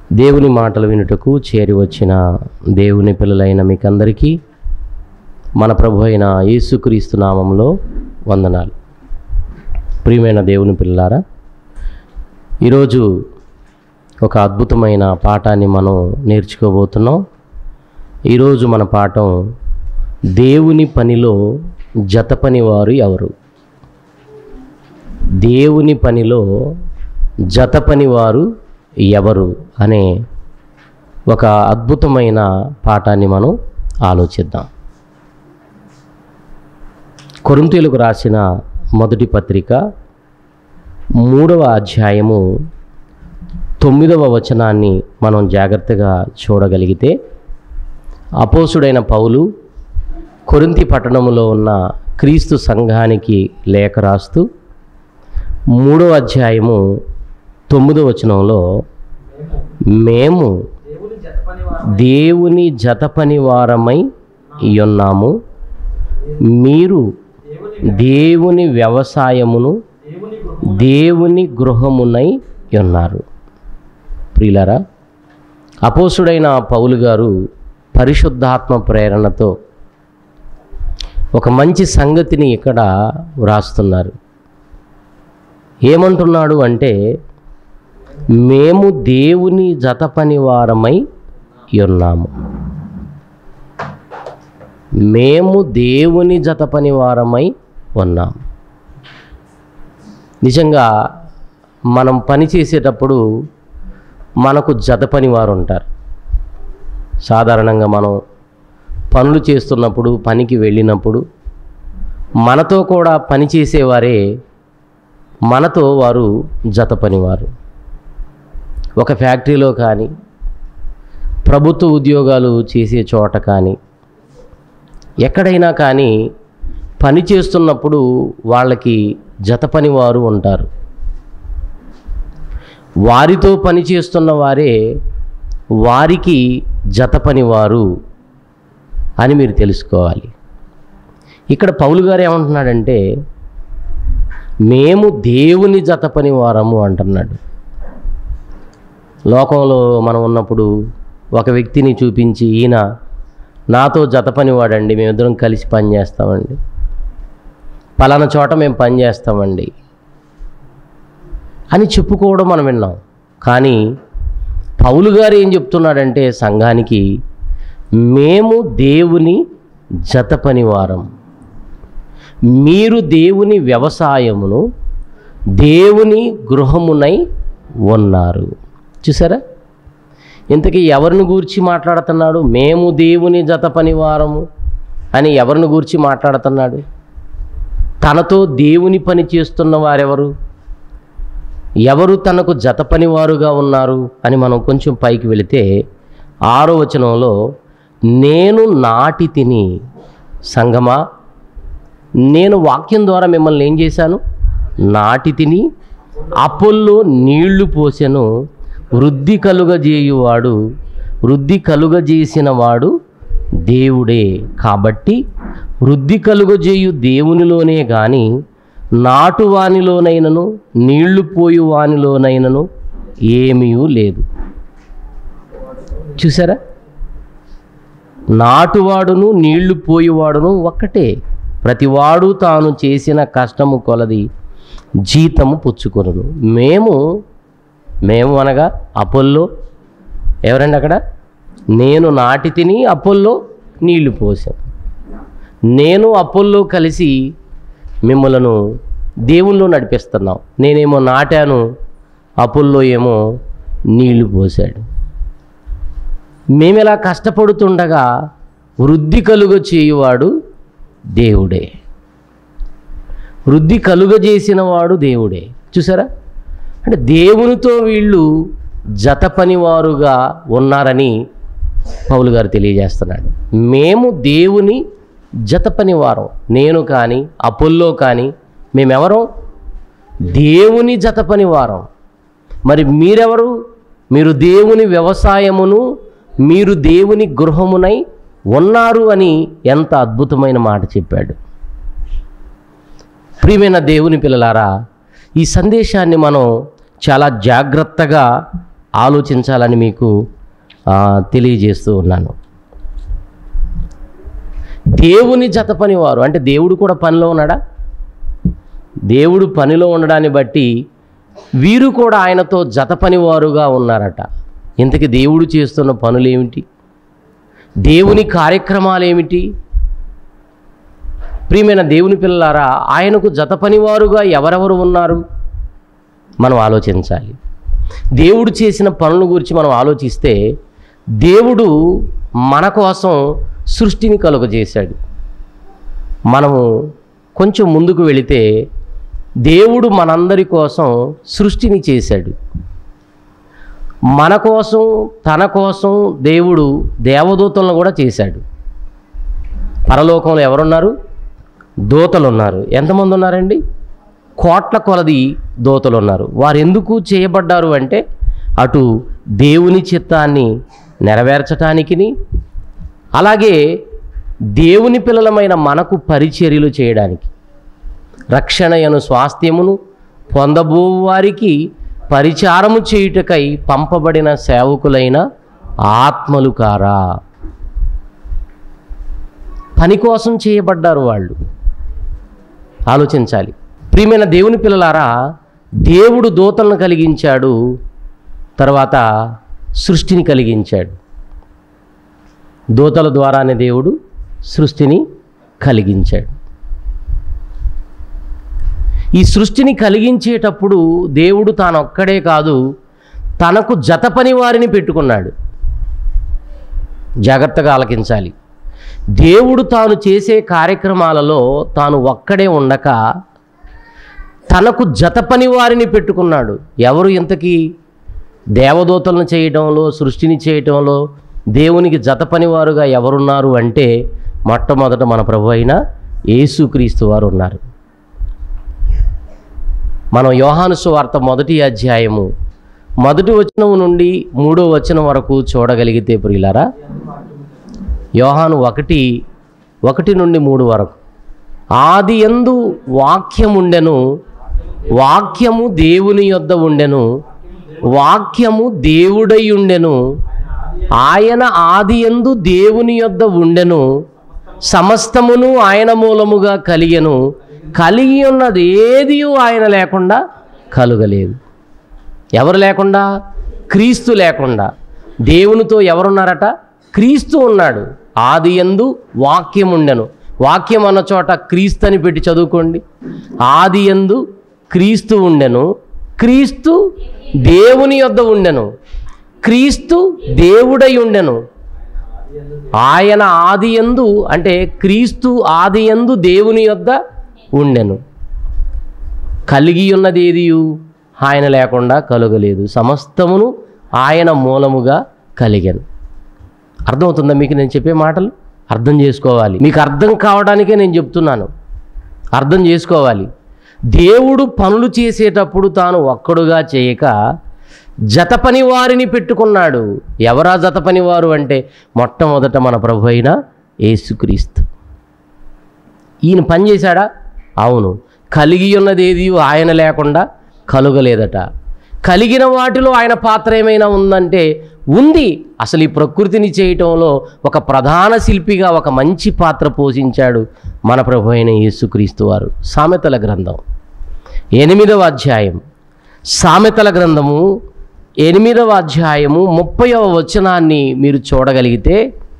దేవుని మాటలు వినుటకు చేరి వచ్చిన దేవుని పిల్లలైన మీకందరికీ మన ప్రభు అయిన యేసుక్రీస్తు నామంలో వందనాలు ప్రియమైన దేవుని పిల్లలారా ఈరోజు ఒక అద్భుతమైన పాఠాన్ని మనం నేర్చుకోబోతున్నాం ఈరోజు మన పాఠం దేవుని పనిలో జత పనివారు ఎవరు దేవుని పనిలో జత పనివారు ఎవరు అనే ఒక అద్భుతమైన పాఠాన్ని మనం ఆలోచిద్దాం కొరింతీలకు రాసిన మొదటి పత్రిక మూడవ అధ్యాయము తొమ్మిదవ వచనాన్ని మనం జాగ్రత్తగా చూడగలిగితే అపోసుడైన పౌలు కొరింతి పట్టణములో ఉన్న క్రీస్తు సంఘానికి లేఖ రాస్తూ మూడో అధ్యాయము తొమ్మిదో వచనంలో మేము దేవుని జత పని వారమై ఉన్నాము మీరు దేవుని వ్యవసాయమును దేవుని గృహమునై ఉన్నారు ప్రియులారా అపోసుడైన పౌలు గారు పరిశుద్ధాత్మ ప్రేరణతో ఒక మంచి సంగతిని ఇక్కడ వ్రాస్తున్నారు ఏమంటున్నాడు అంటే మేము దేవుని జత పనివారమై ఉన్నాము మేము దేవుని జత పనివారమై ఉన్నాం నిజంగా మనం పని చేసేటప్పుడు మనకు జత పనివారు ఉంటారు సాధారణంగా మనం పనులు చేస్తున్నప్పుడు పనికి వెళ్ళినప్పుడు మనతో కూడా పని చేసేవారే మనతో వారు జత పనివారు ఒక ఫ్యాక్టరీలో కానీ ప్రభుత్వ ఉద్యోగాలు చేసే చోట కానీ ఎక్కడైనా కానీ పని చేస్తున్నప్పుడు వాళ్ళకి జత పనివారు ఉంటారు వారితో పని చేస్తున్న వారే వారికి జత పనివారు అని మీరు తెలుసుకోవాలి ఇక్కడ పౌలు గారు ఏమంటున్నాడంటే మేము దేవుని జత పని వారము అంటున్నాడు లోకంలో మనం ఉన్నప్పుడు ఒక వ్యక్తిని చూపించి ఈయన నాతో జత పని వాడండి మేమిద్దరం కలిసి పని చేస్తామండి పలానా చోట మేము పని చేస్తామండి అని చెప్పుకోవడం మనం విన్నాం కానీ పౌలు గారు ఏం చెప్తున్నాడంటే సంఘానికి మేము దేవుని జత పనివారం మీరు దేవుని వ్యవసాయమును దేవుని గృహమునై ఉన్నారు చూసారా ఇంతకీ ఎవరిని గూర్చి మాట్లాడుతున్నాడు మేము దేవుని జత పనివారము అని ఎవరిని గూర్చి మాట్లాడుతున్నాడు తనతో దేవుని పని చేస్తున్న వారెవరు ఎవరు తనకు జత పనివారుగా ఉన్నారు అని మనం కొంచెం పైకి వెళితే ఆరో వచనంలో నేను నాటి తిని సంగమా నేను వాక్యం ద్వారా మిమ్మల్ని ఏం చేశాను నాటి తిని అప్పుల్లో నీళ్లు పోసెను వృద్ధి కలుగజేయువాడు వృద్ధి కలుగజేసిన వాడు దేవుడే కాబట్టి వృద్ధి కలుగజేయు దేవునిలోనే గాని నాటు వానిలోనైనను నీళ్లు పోయు వానిలోనైనను ఏమీ లేదు చూసారా నాటువాడును నీళ్లు పోయేవాడును ఒక్కటే ప్రతివాడు తాను చేసిన కష్టము కొలది జీతము పుచ్చుకొనును మేము మేము అనగా అపోల్లో ఎవరండి అక్కడ నేను నాటి తిని అపోల్లో నీళ్లు పోసాను నేను అపోల్లో కలిసి మిమ్మలను దేవుల్లో నడిపిస్తున్నాం నేనేమో నాటాను అపోల్లో ఏమో నీళ్లు పోసాడు మేము ఇలా కష్టపడుతుండగా వృద్ధి కలుగ చేయువాడు దేవుడే వృద్ధి కలుగజేసిన వాడు దేవుడే చూసారా అంటే దేవునితో వీళ్ళు జత పనివారుగా ఉన్నారని పౌలు గారు తెలియజేస్తున్నాడు మేము దేవుని జత పనివారం నేను కానీ అపోల్లో కానీ మేమెవరం దేవుని జత పనివారం మరి మీరెవరు మీరు దేవుని వ్యవసాయమును మీరు దేవుని గృహమునై ఉన్నారు అని ఎంత అద్భుతమైన మాట చెప్పాడు ప్రియమైన దేవుని పిల్లలారా ఈ సందేశాన్ని మనం చాలా జాగ్రత్తగా ఆలోచించాలని మీకు ఆ, తెలియజేస్తూ ఉన్నాను దేవుని జత పనివారు అంటే దేవుడు కూడా పనిలో ఉన్నాడా దేవుడు పనిలో ఉండడాన్ని బట్టి వీరు కూడా ఆయనతో జత పనివారుగా ఉన్నారట ఇంతకీ దేవుడు చేస్తున్న పనులు ఏమిటి దేవుని కార్యక్రమాలు ఏమిటి ప్రియమైన దేవుని పిల్లలారా ఆయనకు జత పనివారుగా ఎవరెవరు ఉన్నారు మనం ఆలోచించాలి దేవుడు చేసిన పనుల గురించి మనం ఆలోచిస్తే దేవుడు మన కోసం సృష్టిని కలుగజేశాడు మనము కొంచెం ముందుకు వెళితే దేవుడు మనందరి కోసం సృష్టిని చేశాడు మన కోసం తన కోసం దేవుడు దేవదూతలను కూడా చేశాడు పరలోకంలో ఎవరున్నారు దూతలు ఉన్నారు ఎంతమంది ఉన్నారండి కోట్ల కొలది దూతలు ఉన్నారు వారు ఎందుకు చేయబడ్డారు అంటే అటు దేవుని చిత్తాన్ని నెరవేర్చటానికిని అలాగే దేవుని పిల్లలమైన మనకు పరిచర్యలు చేయడానికి రక్షణయను స్వాస్థ్యమును పొందబో వారికి పరిచారము చేయుటకై పంపబడిన సేవకులైన ఆత్మలు కారా పని కోసం చేయబడ్డారు వాళ్ళు ఆలోచించాలి ప్రియమైన దేవుని పిల్లలారా దేవుడు దూతలను కలిగించాడు తర్వాత సృష్టిని కలిగించాడు దూతల ద్వారానే దేవుడు సృష్టిని కలిగించాడు ఈ సృష్టిని కలిగించేటప్పుడు దేవుడు తానొక్కడే కాదు తనకు జత పని వారిని పెట్టుకున్నాడు జాగ్రత్తగా ఆలకించాలి దేవుడు తాను చేసే కార్యక్రమాలలో తాను ఒక్కడే ఉండక తనకు జత పని వారిని పెట్టుకున్నాడు ఎవరు ఇంతకీ దేవదూతలను చేయటంలో సృష్టిని చేయటంలో దేవునికి జత పనివారుగా ఎవరున్నారు అంటే మొట్టమొదట మన ప్రభు అయిన యేసుక్రీస్తు వారు ఉన్నారు మనం యోహాను సువార్త మొదటి అధ్యాయము మొదటి వచనం నుండి మూడో వచనం వరకు చూడగలిగితే ప్రియులారా యోహాను ఒకటి ఒకటి నుండి మూడు వరకు ఆది ఎందు వాక్యముండెను వాక్యము దేవుని యొద్ద ఉండెను వాక్యము దేవుడై ఉండెను ఆయన ఆది ఎందు దేవుని యొద్ద ఉండెను సమస్తమును ఆయన మూలముగా కలిగెను కలిగి ఉన్నది ఏది ఆయన లేకుండా కలుగలేదు ఎవరు లేకుండా క్రీస్తు లేకుండా దేవునితో ఎవరున్నారట క్రీస్తు ఉన్నాడు ఆది ఎందు వాక్యం ఉండెను వాక్యం అన్న చోట క్రీస్తు అని పెట్టి చదువుకోండి ఆది ఎందు క్రీస్తు ఉండెను క్రీస్తు దేవుని యొద్ద ఉండెను క్రీస్తు దేవుడై ఉండెను ఆయన ఆది ఎందు అంటే క్రీస్తు ఆది ఎందు దేవుని యొద్ద ఉండెను కలిగి ఉన్నది ఏదియు ఆయన లేకుండా కలుగలేదు సమస్తమును ఆయన మూలముగా కలిగాను అర్థమవుతుందా మీకు నేను చెప్పే మాటలు అర్థం చేసుకోవాలి మీకు అర్థం కావడానికే నేను చెప్తున్నాను అర్థం చేసుకోవాలి దేవుడు పనులు చేసేటప్పుడు తాను ఒక్కడుగా చేయక జత పని వారిని పెట్టుకున్నాడు ఎవరా జత పని వారు అంటే మొట్టమొదట మన ప్రభు అయిన యేసుక్రీస్తు ఈయన పని చేశాడా అవును కలిగి ఉన్నది ఏది ఆయన లేకుండా కలుగలేదట కలిగిన వాటిలో ఆయన పాత్ర ఏమైనా ఉందంటే ఉంది అసలు ఈ ప్రకృతిని చేయటంలో ఒక ప్రధాన శిల్పిగా ఒక మంచి పాత్ర పోషించాడు మన ప్రభు అయిన యేసుక్రీస్తు వారు సామెతల గ్రంథం ఎనిమిదవ అధ్యాయం సామెతల గ్రంథము ఎనిమిదవ అధ్యాయము ముప్పైవ వచనాన్ని మీరు చూడగలిగితే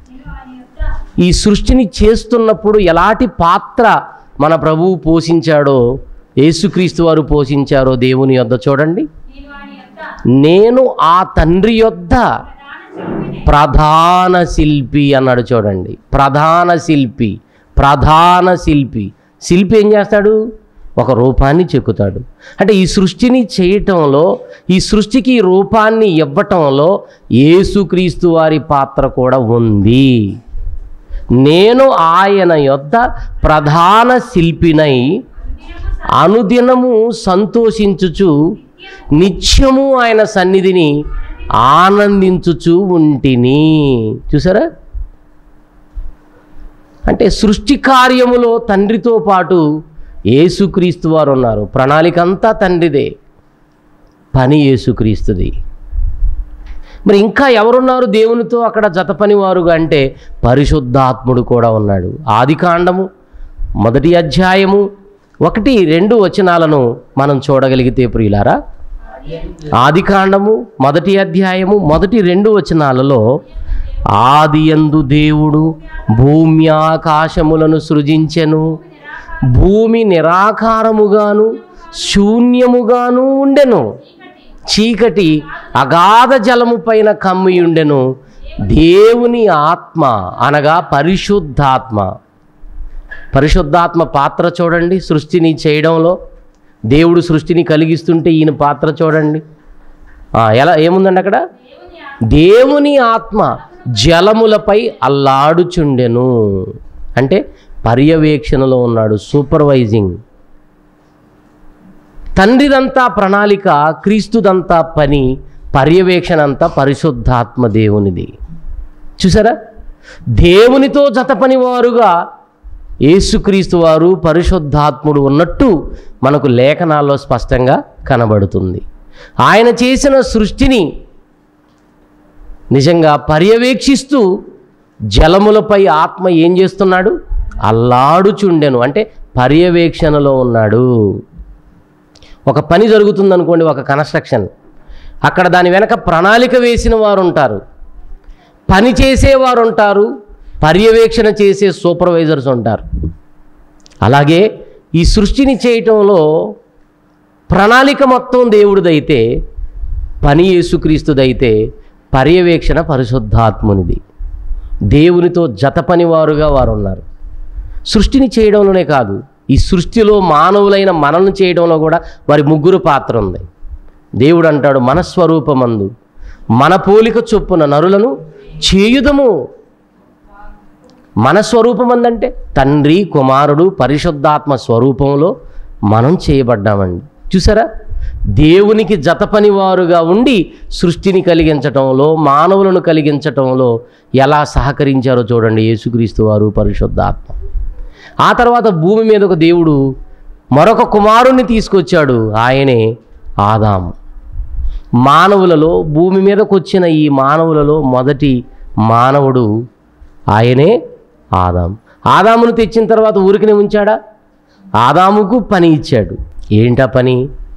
ఈ సృష్టిని చేస్తున్నప్పుడు ఎలాంటి పాత్ర మన ప్రభువు పోషించాడో యేసుక్రీస్తు వారు పోషించారో దేవుని యొద్ద చూడండి నేను ఆ తండ్రి యొద్ద ప్రధాన శిల్పి అన్నాడు చూడండి ప్రధాన శిల్పి ప్రధాన శిల్పి శిల్పి ఏం చేస్తాడు ఒక రూపాన్ని చెక్కుతాడు అంటే ఈ సృష్టిని చేయటంలో ఈ సృష్టికి ఈ రూపాన్ని ఇవ్వటంలో యేసుక్రీస్తు వారి పాత్ర కూడా ఉంది నేను ఆయన యొద్ద ప్రధాన శిల్పినై అనుదినము సంతోషించుచు నిత్యము ఆయన సన్నిధిని ఆనందించుచు ఉంటిని చూసారా అంటే సృష్టి కార్యములో తండ్రితో పాటు యేసుక్రీస్తు వారు ఉన్నారు ప్రణాళిక అంతా తండ్రిదే పని యేసుక్రీస్తుది మరి ఇంకా ఎవరున్నారు దేవునితో అక్కడ జత పనివారుగా అంటే పరిశుద్ధాత్ముడు కూడా ఉన్నాడు ఆది కాండము మొదటి అధ్యాయము ఒకటి రెండు వచనాలను మనం చూడగలిగితే ప్రియులారా ఆది కాండము మొదటి అధ్యాయము మొదటి రెండు వచనాలలో ఆదియందు దేవుడు భూమి ఆకాశములను సృజించెను భూమి నిరాకారముగాను శూన్యముగాను ఉండెను చీకటి అగాధ జలము పైన కమ్మియుండెను దేవుని ఆత్మ అనగా పరిశుద్ధాత్మ పరిశుద్ధాత్మ పాత్ర చూడండి సృష్టిని చేయడంలో దేవుడు సృష్టిని కలిగిస్తుంటే ఈయన పాత్ర చూడండి ఆ, ఎలా ఏముందండి అక్కడ దేవుని ఆత్మ జలములపై అల్లాడుచుండెను అంటే పర్యవేక్షణలో ఉన్నాడు సూపర్వైజింగ్ తండ్రిదంతా ప్రణాళిక క్రీస్తుదంతా పని పర్యవేక్షణ అంతా పరిశుద్ధాత్మ దేవునిది చూసారా దేవునితో జత పనివారుగా యేసుక్రీస్తు వారు పరిశుద్ధాత్ముడు ఉన్నట్టు మనకు లేఖనాల్లో స్పష్టంగా కనబడుతుంది ఆయన చేసిన సృష్టిని నిజంగా పర్యవేక్షిస్తూ జలములపై ఆత్మ ఏం చేస్తున్నాడు అల్లాడుచుండెను అంటే పర్యవేక్షణలో ఉన్నాడు ఒక పని జరుగుతుంది అనుకోండి ఒక కన్స్ట్రక్షన్ అక్కడ దాని వెనక ప్రణాళిక వేసిన వారు ఉంటారు పని చేసేవారు ఉంటారు పర్యవేక్షణ చేసే సూపర్వైజర్స్ ఉంటారు అలాగే ఈ సృష్టిని చేయటంలో ప్రణాళిక మొత్తం దేవుడిదైతే పని యేసుక్రీస్తుదైతే పర్యవేక్షణ పరిశుద్ధాత్మునిది దేవునితో జత పనివారుగా వారు ఉన్నారు సృష్టిని చేయడంలోనే కాదు ఈ సృష్టిలో మానవులైన మనల్ని చేయడంలో కూడా వారి ముగ్గురు పాత్ర ఉంది దేవుడు అంటాడు మన స్వరూపమందు మన పోలిక చొప్పున నరులను చేయుదము మన స్వరూపం అందంటే తండ్రి కుమారుడు పరిశుద్ధాత్మ స్వరూపంలో మనం చేయబడ్డామండి చూసారా దేవునికి జత పనివారుగా ఉండి సృష్టిని కలిగించటంలో మానవులను కలిగించటంలో ఎలా సహకరించారో చూడండి యేసుక్రీస్తు వారు పరిశుద్ధాత్మ ఆ తర్వాత భూమి మీద ఒక దేవుడు మరొక కుమారుణ్ణి తీసుకొచ్చాడు ఆయనే ఆదాము మానవులలో భూమి మీదకు వచ్చిన ఈ మానవులలో మొదటి మానవుడు ఆయనే ఆదాం ఆదామును తెచ్చిన తర్వాత ఊరికనే ఉంచాడా ఆదాముకు పని ఇచ్చాడు ఏంటా పని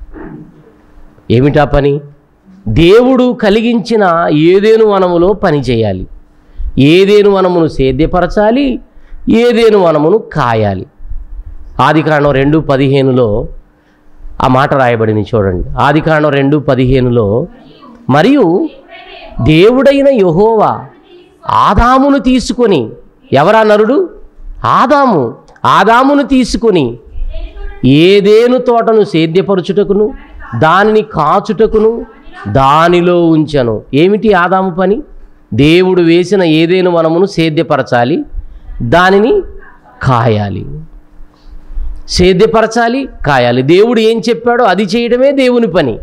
ఏమిటా పని దేవుడు కలిగించిన ఏదేను వనములో పని చేయాలి ఏదేను వనమును సేద్యపరచాలి ఏదేను వనమును కాయాలి ఆదికాండం రెండు పదిహేనులో ఆ మాట రాయబడింది చూడండి ఆదికాండం రెండు పదిహేనులో మరియు దేవుడైన యహోవా ఆదామును తీసుకొని ఎవరా నరుడు ఆదాము ఆదామును తీసుకొని ఏదేను తోటను సేద్యపరచుటకును దానిని కాచుటకును దానిలో ఉంచను ఏమిటి ఆదాము పని దేవుడు వేసిన ఏదేను వనమును సేద్యపరచాలి దానిని కాయాలి సేద్యపరచాలి కాయాలి దేవుడు ఏం చెప్పాడో అది చేయడమే దేవుని పని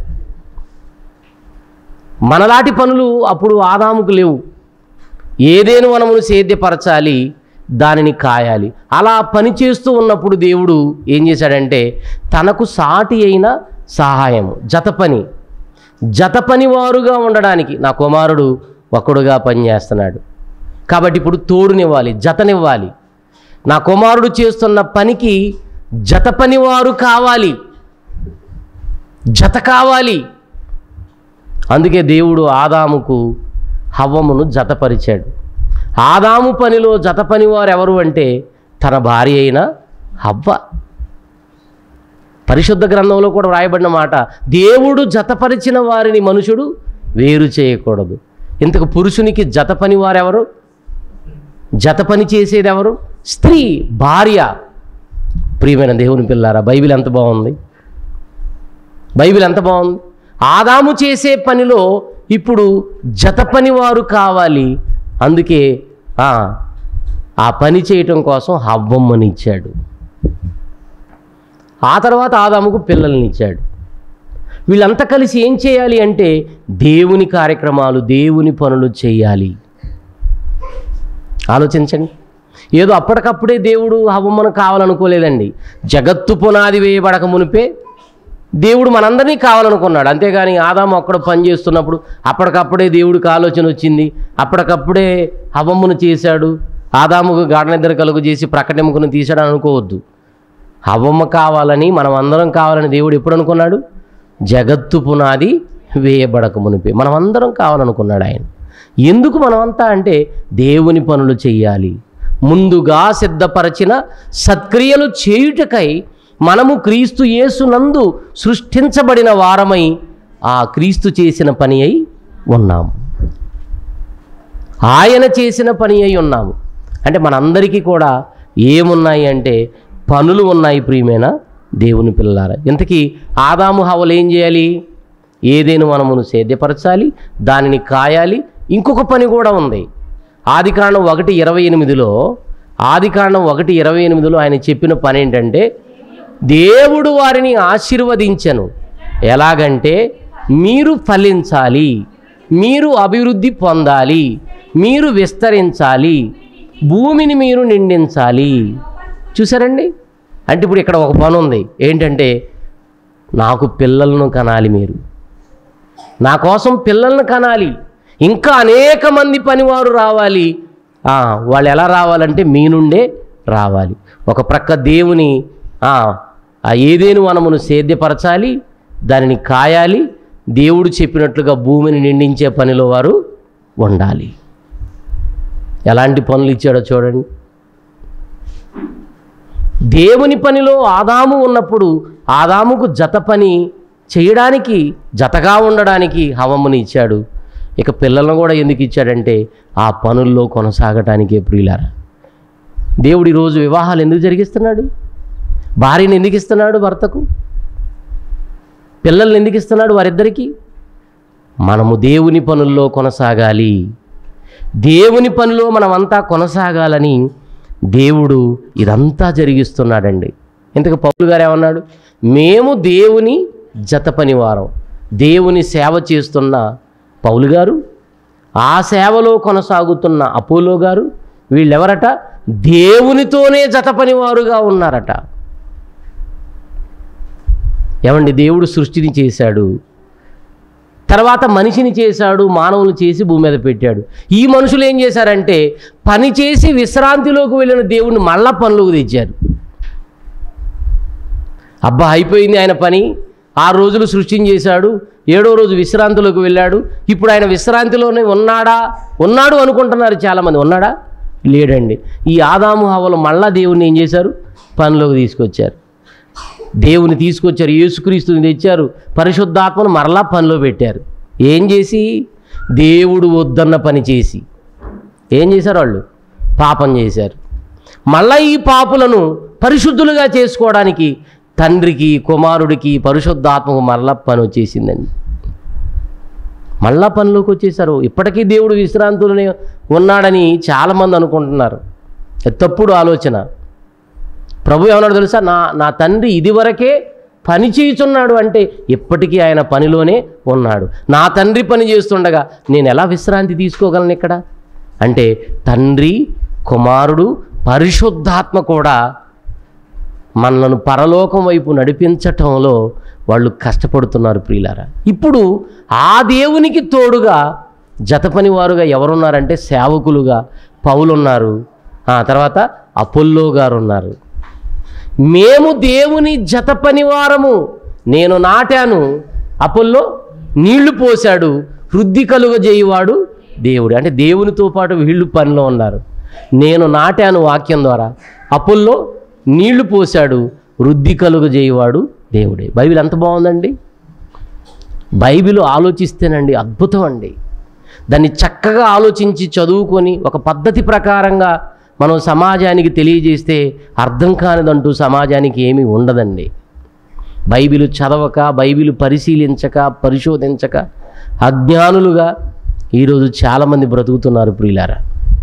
మనలాంటి పనులు అప్పుడు ఆదాముకు లేవు ఏదేను వనమును సేద్యపరచాలి దానిని కాయాలి అలా పని చేస్తూ ఉన్నప్పుడు దేవుడు ఏం చేశాడంటే తనకు సాటి అయిన సహాయము జత పని జత పనివారుగా ఉండడానికి నా కుమారుడు ఒకడుగా పనిచేస్తున్నాడు కాబట్టి ఇప్పుడు తోడునివ్వాలి జతనివ్వాలి నా కుమారుడు చేస్తున్న పనికి జత పనివారు కావాలి జత కావాలి అందుకే దేవుడు ఆదాముకు హవ్వమును జతపరిచాడు ఆదాము పనిలో జత పనివారు ఎవరు అంటే తన భార్య అయిన హవ్వ పరిశుద్ధ గ్రంథంలో కూడా వ్రాయబడిన మాట దేవుడు జతపరిచిన వారిని మనుషుడు వేరు చేయకూడదు ఇంతకు పురుషునికి జత పని వారెవరు జత పని చేసేది ఎవరు స్త్రీ భార్య ప్రియమైన దేవుని పిల్లారా బైబిల్ ఎంత బాగుంది బైబిల్ ఎంత బాగుంది ఆదాము చేసే పనిలో ఇప్పుడు జత పనివారు కావాలి అందుకే ఆ, ఆ పని చేయటం కోసం హవ్వమ్మని ఇచ్చాడు ఆ తర్వాత ఆదాముకు పిల్లల్ని ఇచ్చాడు వీళ్ళంతా కలిసి ఏం చేయాలి అంటే దేవుని కార్యక్రమాలు దేవుని పనులు చేయాలి ఆలోచించండి ఏదో అప్పటికప్పుడే దేవుడు హవమ్మను కావాలనుకోలేదండి జగత్తు పునాది వేయబడక మునిపే దేవుడు మనందరినీ కావాలనుకున్నాడు అంతేగాని ఆదాము అక్కడ పని చేస్తున్నప్పుడు అప్పటికప్పుడే దేవుడికి ఆలోచన వచ్చింది అప్పటికప్పుడే హవమ్మును చేశాడు ఆదాముకు గాఢనిద్ర కలుగు చేసి ప్రకటెముకను తీశాడు అని అనుకోవద్దు హవమ్మ కావాలని మనం అందరం కావాలని దేవుడు ఎప్పుడు అనుకున్నాడు జగత్తు పునాది వేయబడక మునిపే మనం అందరం కావాలనుకున్నాడు ఆయన ఎందుకు మనమంతా అంటే దేవుని పనులు చెయ్యాలి ముందుగా సిద్ధపరచిన సత్క్రియలు చేయుటకై మనము క్రీస్తు యేసునందు సృష్టించబడిన వారమై ఆ క్రీస్తు చేసిన పని అయి ఉన్నాము ఆయన చేసిన పని అయి ఉన్నాము అంటే మనందరికీ కూడా ఏమున్నాయి అంటే పనులు ఉన్నాయి ప్రియమైన దేవుని పిల్లారా ఇంతకీ ఆదాము హవలు ఏం చేయాలి ఏదేను మనమును సేద్యపరచాలి దానిని కాయాలి ఇంకొక పని కూడా ఉంది ఆదికాండం ఒకటి ఇరవై ఎనిమిదిలో ఆదికాండం ఒకటి ఇరవై ఎనిమిదిలో ఆయన చెప్పిన పని ఏంటంటే దేవుడు వారిని ఆశీర్వదించను ఎలాగంటే మీరు ఫలించాలి మీరు అభివృద్ధి పొందాలి మీరు విస్తరించాలి భూమిని మీరు నిండించాలి చూసారండి అంటే ఇప్పుడు ఇక్కడ ఒక పని ఉంది ఏంటంటే నాకు పిల్లలను కనాలి మీరు నా కోసం పిల్లలను కనాలి ఇంకా అనేక మంది పనివారు రావాలి ఆ, వాళ్ళు ఎలా రావాలంటే మీ నుండే రావాలి ఒక ప్రక్క దేవుని ఆ, ఆ ఏదేను మనమును సేద్యపరచాలి దానిని కాయాలి దేవుడు చెప్పినట్లుగా భూమిని నిండించే పనిలో వారు ఉండాలి ఎలాంటి పనులు ఇచ్చాడో చూడండి దేవుని పనిలో ఆదాము ఉన్నప్పుడు ఆదాముకు జత పని చేయడానికి జతగా ఉండడానికి హవముని ఇచ్చాడు ఇక పిల్లలను కూడా ఎందుకు ఇచ్చాడంటే ఆ పనుల్లో కొనసాగటానికే ప్రియులారా దేవుడు ఈరోజు వివాహాలు ఎందుకు జరిగిస్తున్నాడు భార్యను ఎందుకు ఇస్తున్నాడు భర్తకు పిల్లల్ని ఎందుకు ఇస్తున్నాడు వారిద్దరికీ మనము దేవుని పనుల్లో కొనసాగాలి దేవుని పనిలో మనమంతా కొనసాగాలని దేవుడు ఇదంతా జరిగిస్తున్నాడండి ఇంతకు పౌలు గారు ఏమన్నాడు మేము దేవుని జత పనివారం దేవుని సేవ చేస్తున్న పౌలు గారు ఆ సేవలో కొనసాగుతున్న అపోలో గారు వీళ్ళెవరట దేవునితోనే జత పనివారుగా ఉన్నారట ఏమండి దేవుడు సృష్టిని చేశాడు తర్వాత మనిషిని చేశాడు మానవులు చేసి భూమి మీద పెట్టాడు ఈ మనుషులు ఏం చేశారంటే పని చేసి విశ్రాంతిలోకి వెళ్ళిన దేవుణ్ణి మళ్ళా పనులకు తెచ్చారు అబ్బా అయిపోయింది ఆయన పని ఆరు రోజులు సృష్టిని చేశాడు ఏడో రోజు విశ్రాంతిలోకి వెళ్ళాడు ఇప్పుడు ఆయన విశ్రాంతిలోనే ఉన్నాడా ఉన్నాడు అనుకుంటున్నారు చాలామంది ఉన్నాడా లేడండి ఈ ఆదాము హవలు మళ్ళా దేవుణ్ణి ఏం చేశారు పనిలోకి తీసుకొచ్చారు దేవుని తీసుకొచ్చారు యేసుక్రీస్తుని తెచ్చారు పరిశుద్ధాత్మను మరలా పనిలో పెట్టారు ఏం చేసి దేవుడు వద్దన్న పని చేసి ఏం చేశారు వాళ్ళు పాపం చేశారు మళ్ళా ఈ పాపులను పరిశుద్ధులుగా చేసుకోవడానికి తండ్రికి కుమారుడికి పరిశుద్ధాత్మకు మరలా పని వచ్చేసిందండి మళ్ళా పనిలోకి వచ్చేసారు ఇప్పటికీ దేవుడు విశ్రాంతులనే ఉన్నాడని చాలామంది అనుకుంటున్నారు అది తప్పుడు ఆలోచన ప్రభు ఏమన్నాడు తెలుసా నా నా తండ్రి ఇదివరకే పని చేయుచున్నాడు అంటే ఇప్పటికీ ఆయన పనిలోనే ఉన్నాడు నా తండ్రి పని చేస్తుండగా నేను ఎలా విశ్రాంతి తీసుకోగలను ఇక్కడ అంటే తండ్రి కుమారుడు పరిశుద్ధాత్మ కూడా మనలను పరలోకం వైపు నడిపించటంలో వాళ్ళు కష్టపడుతున్నారు ప్రియులారా ఇప్పుడు ఆ దేవునికి తోడుగా జత పనివారుగా ఎవరున్నారంటే సేవకులుగా పౌలున్నారు ఆ తర్వాత అపోల్లో గారు ఉన్నారు మేము దేవుని జత పనివారము నేను నాటాను అపోల్లో నీళ్లు పోశాడు వృద్ధి కలుగజేయువాడు దేవుడు అంటే దేవునితో పాటు వీళ్ళు పనిలో ఉన్నారు నేను నాటాను వాక్యం ద్వారా అపోల్లో నీళ్లు పోశాడు వృద్ధి కలుగజేయువాడు దేవుడే బైబిల్ ఎంత బాగుందండి బైబిల్ ఆలోచిస్తేనండి అద్భుతం అండి దాన్ని చక్కగా ఆలోచించి చదువుకొని ఒక పద్ధతి ప్రకారంగా మనం సమాజానికి తెలియజేస్తే అర్థం కానిదంటూ సమాజానికి ఏమీ ఉండదండి బైబిల్ చదవక బైబిల్ పరిశీలించక పరిశోధించక అజ్ఞానులుగా ఈరోజు చాలామంది బ్రతుకుతున్నారు ప్రియులారా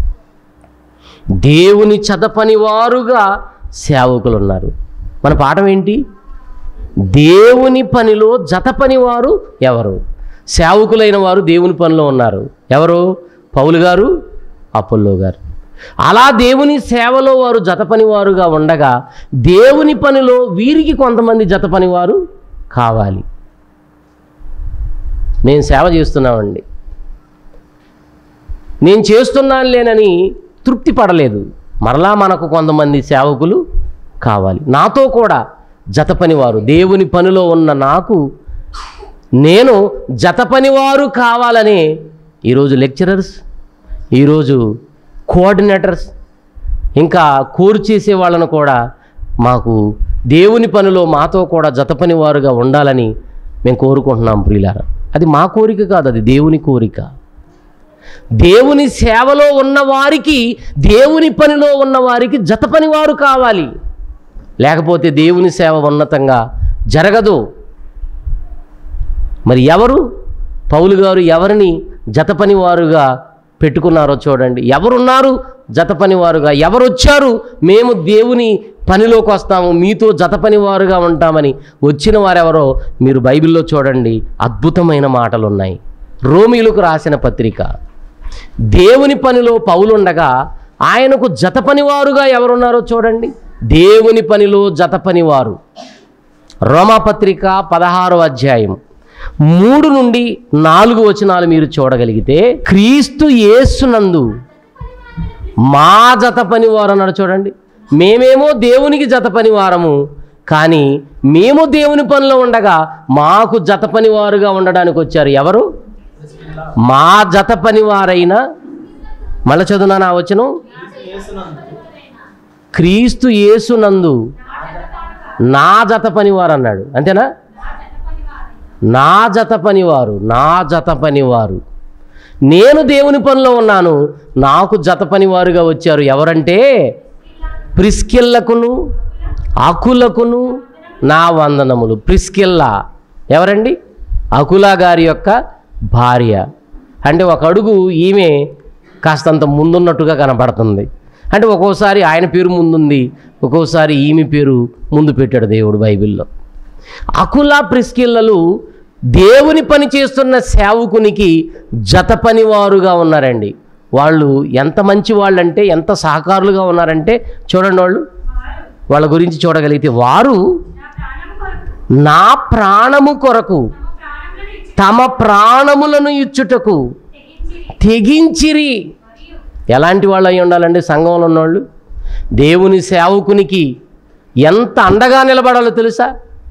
దేవుని చదపని వారుగా సేవకులు ఉన్నారు మన పాఠం ఏంటి దేవుని పనిలో జత పనివారు ఎవరు సేవకులైన వారు దేవుని పనిలో ఉన్నారు ఎవరు పౌలు గారు అపోల్లో గారు అలా దేవుని సేవలో వారు జత పనివారుగా ఉండగా దేవుని పనిలో వీరికి కొంతమంది జత పనివారు కావాలి మేము సేవ చేస్తున్నామండి నేను చేస్తున్నాను లేనని తృప్తి పడలేదు మరలా మనకు కొంతమంది సేవకులు కావాలి నాతో కూడా జత పనివారు దేవుని పనిలో ఉన్న నాకు నేను జత పనివారు కావాలని ఈరోజు లెక్చరర్స్ ఈరోజు కోఆర్డినేటర్స్ ఇంకా కోరు చేసే వాళ్ళను కూడా మాకు దేవుని పనిలో మాతో కూడా జత పనివారుగా ఉండాలని మేము కోరుకుంటున్నాం ప్రియులారా అది మా కోరిక కాదు అది దేవుని కోరిక దేవుని సేవలో ఉన్న వారికి దేవుని పనిలో ఉన్న వారికి జత పనివారు కావాలి లేకపోతే దేవుని సేవ ఉన్నతంగా జరగదు మరి ఎవరు పౌలు గారు ఎవరిని జత పనివారుగా పెట్టుకున్నారో చూడండి ఎవరున్నారు జత పనివారుగా ఎవరు వచ్చారు మేము దేవుని పనిలోకి వస్తాము మీతో జత పనివారుగా ఉంటామని వచ్చిన వారెవరో మీరు బైబిల్లో చూడండి అద్భుతమైన మాటలు ఉన్నాయి రోమిలకు రాసిన పత్రిక దేవుని పనిలో పౌలుండగా ఆయనకు జత పనివారుగా ఎవరున్నారో చూడండి దేవుని పనిలో జత పనివారు రోమాపత్రిక పదహారో అధ్యాయం మూడు నుండి నాలుగు వచనాలు మీరు చూడగలిగితే క్రీస్తు యేసునందు మా జత పనివారు అన్నాడు చూడండి మేమేమో దేవునికి జత పనివారము కానీ మేము దేవుని పనిలో ఉండగా మాకు జత పనివారుగా ఉండడానికి వచ్చారు ఎవరు మా జత పనివారైన మళ్ళీ చదువునా నా వచనం క్రీస్తు యేసునందు నా జత పనివారు అన్నాడు అంతేనా నా జత పనివారు నా జత పనివారు నేను దేవుని పనిలో ఉన్నాను నాకు జత పనివారుగా వచ్చారు ఎవరంటే ప్రిస్కిల్లకును అకులకును నా వందనములు ప్రిస్కిల్లా ఎవరండి అకులా గారి యొక్క భార్య అంటే ఒక అడుగు ఈమె కాస్తంత ముందున్నట్టుగా కనపడుతుంది అంటే ఒక్కోసారి ఆయన పేరు ముందుంది ఒక్కోసారి ఈమె పేరు ముందు పెట్టాడు దేవుడు బైబిల్లో అకులా ప్రిస్కిల్లలు దేవుని పని చేస్తున్న సేవకునికి జత పనివారుగా ఉన్నారండి వాళ్ళు ఎంత మంచి వాళ్ళంటే ఎంత సహకారులుగా ఉన్నారంటే చూడండి వాళ్ళు వాళ్ళ గురించి చూడగలిగితే వారు నా ప్రాణము కొరకు తమ ప్రాణములను ఇచ్చుటకు తెగించిరి ఎలాంటి వాళ్ళు అయి ఉండాలండి సంఘంలో ఉన్నవాళ్ళు దేవుని సేవకునికి ఎంత అండగా నిలబడాలో తెలుసా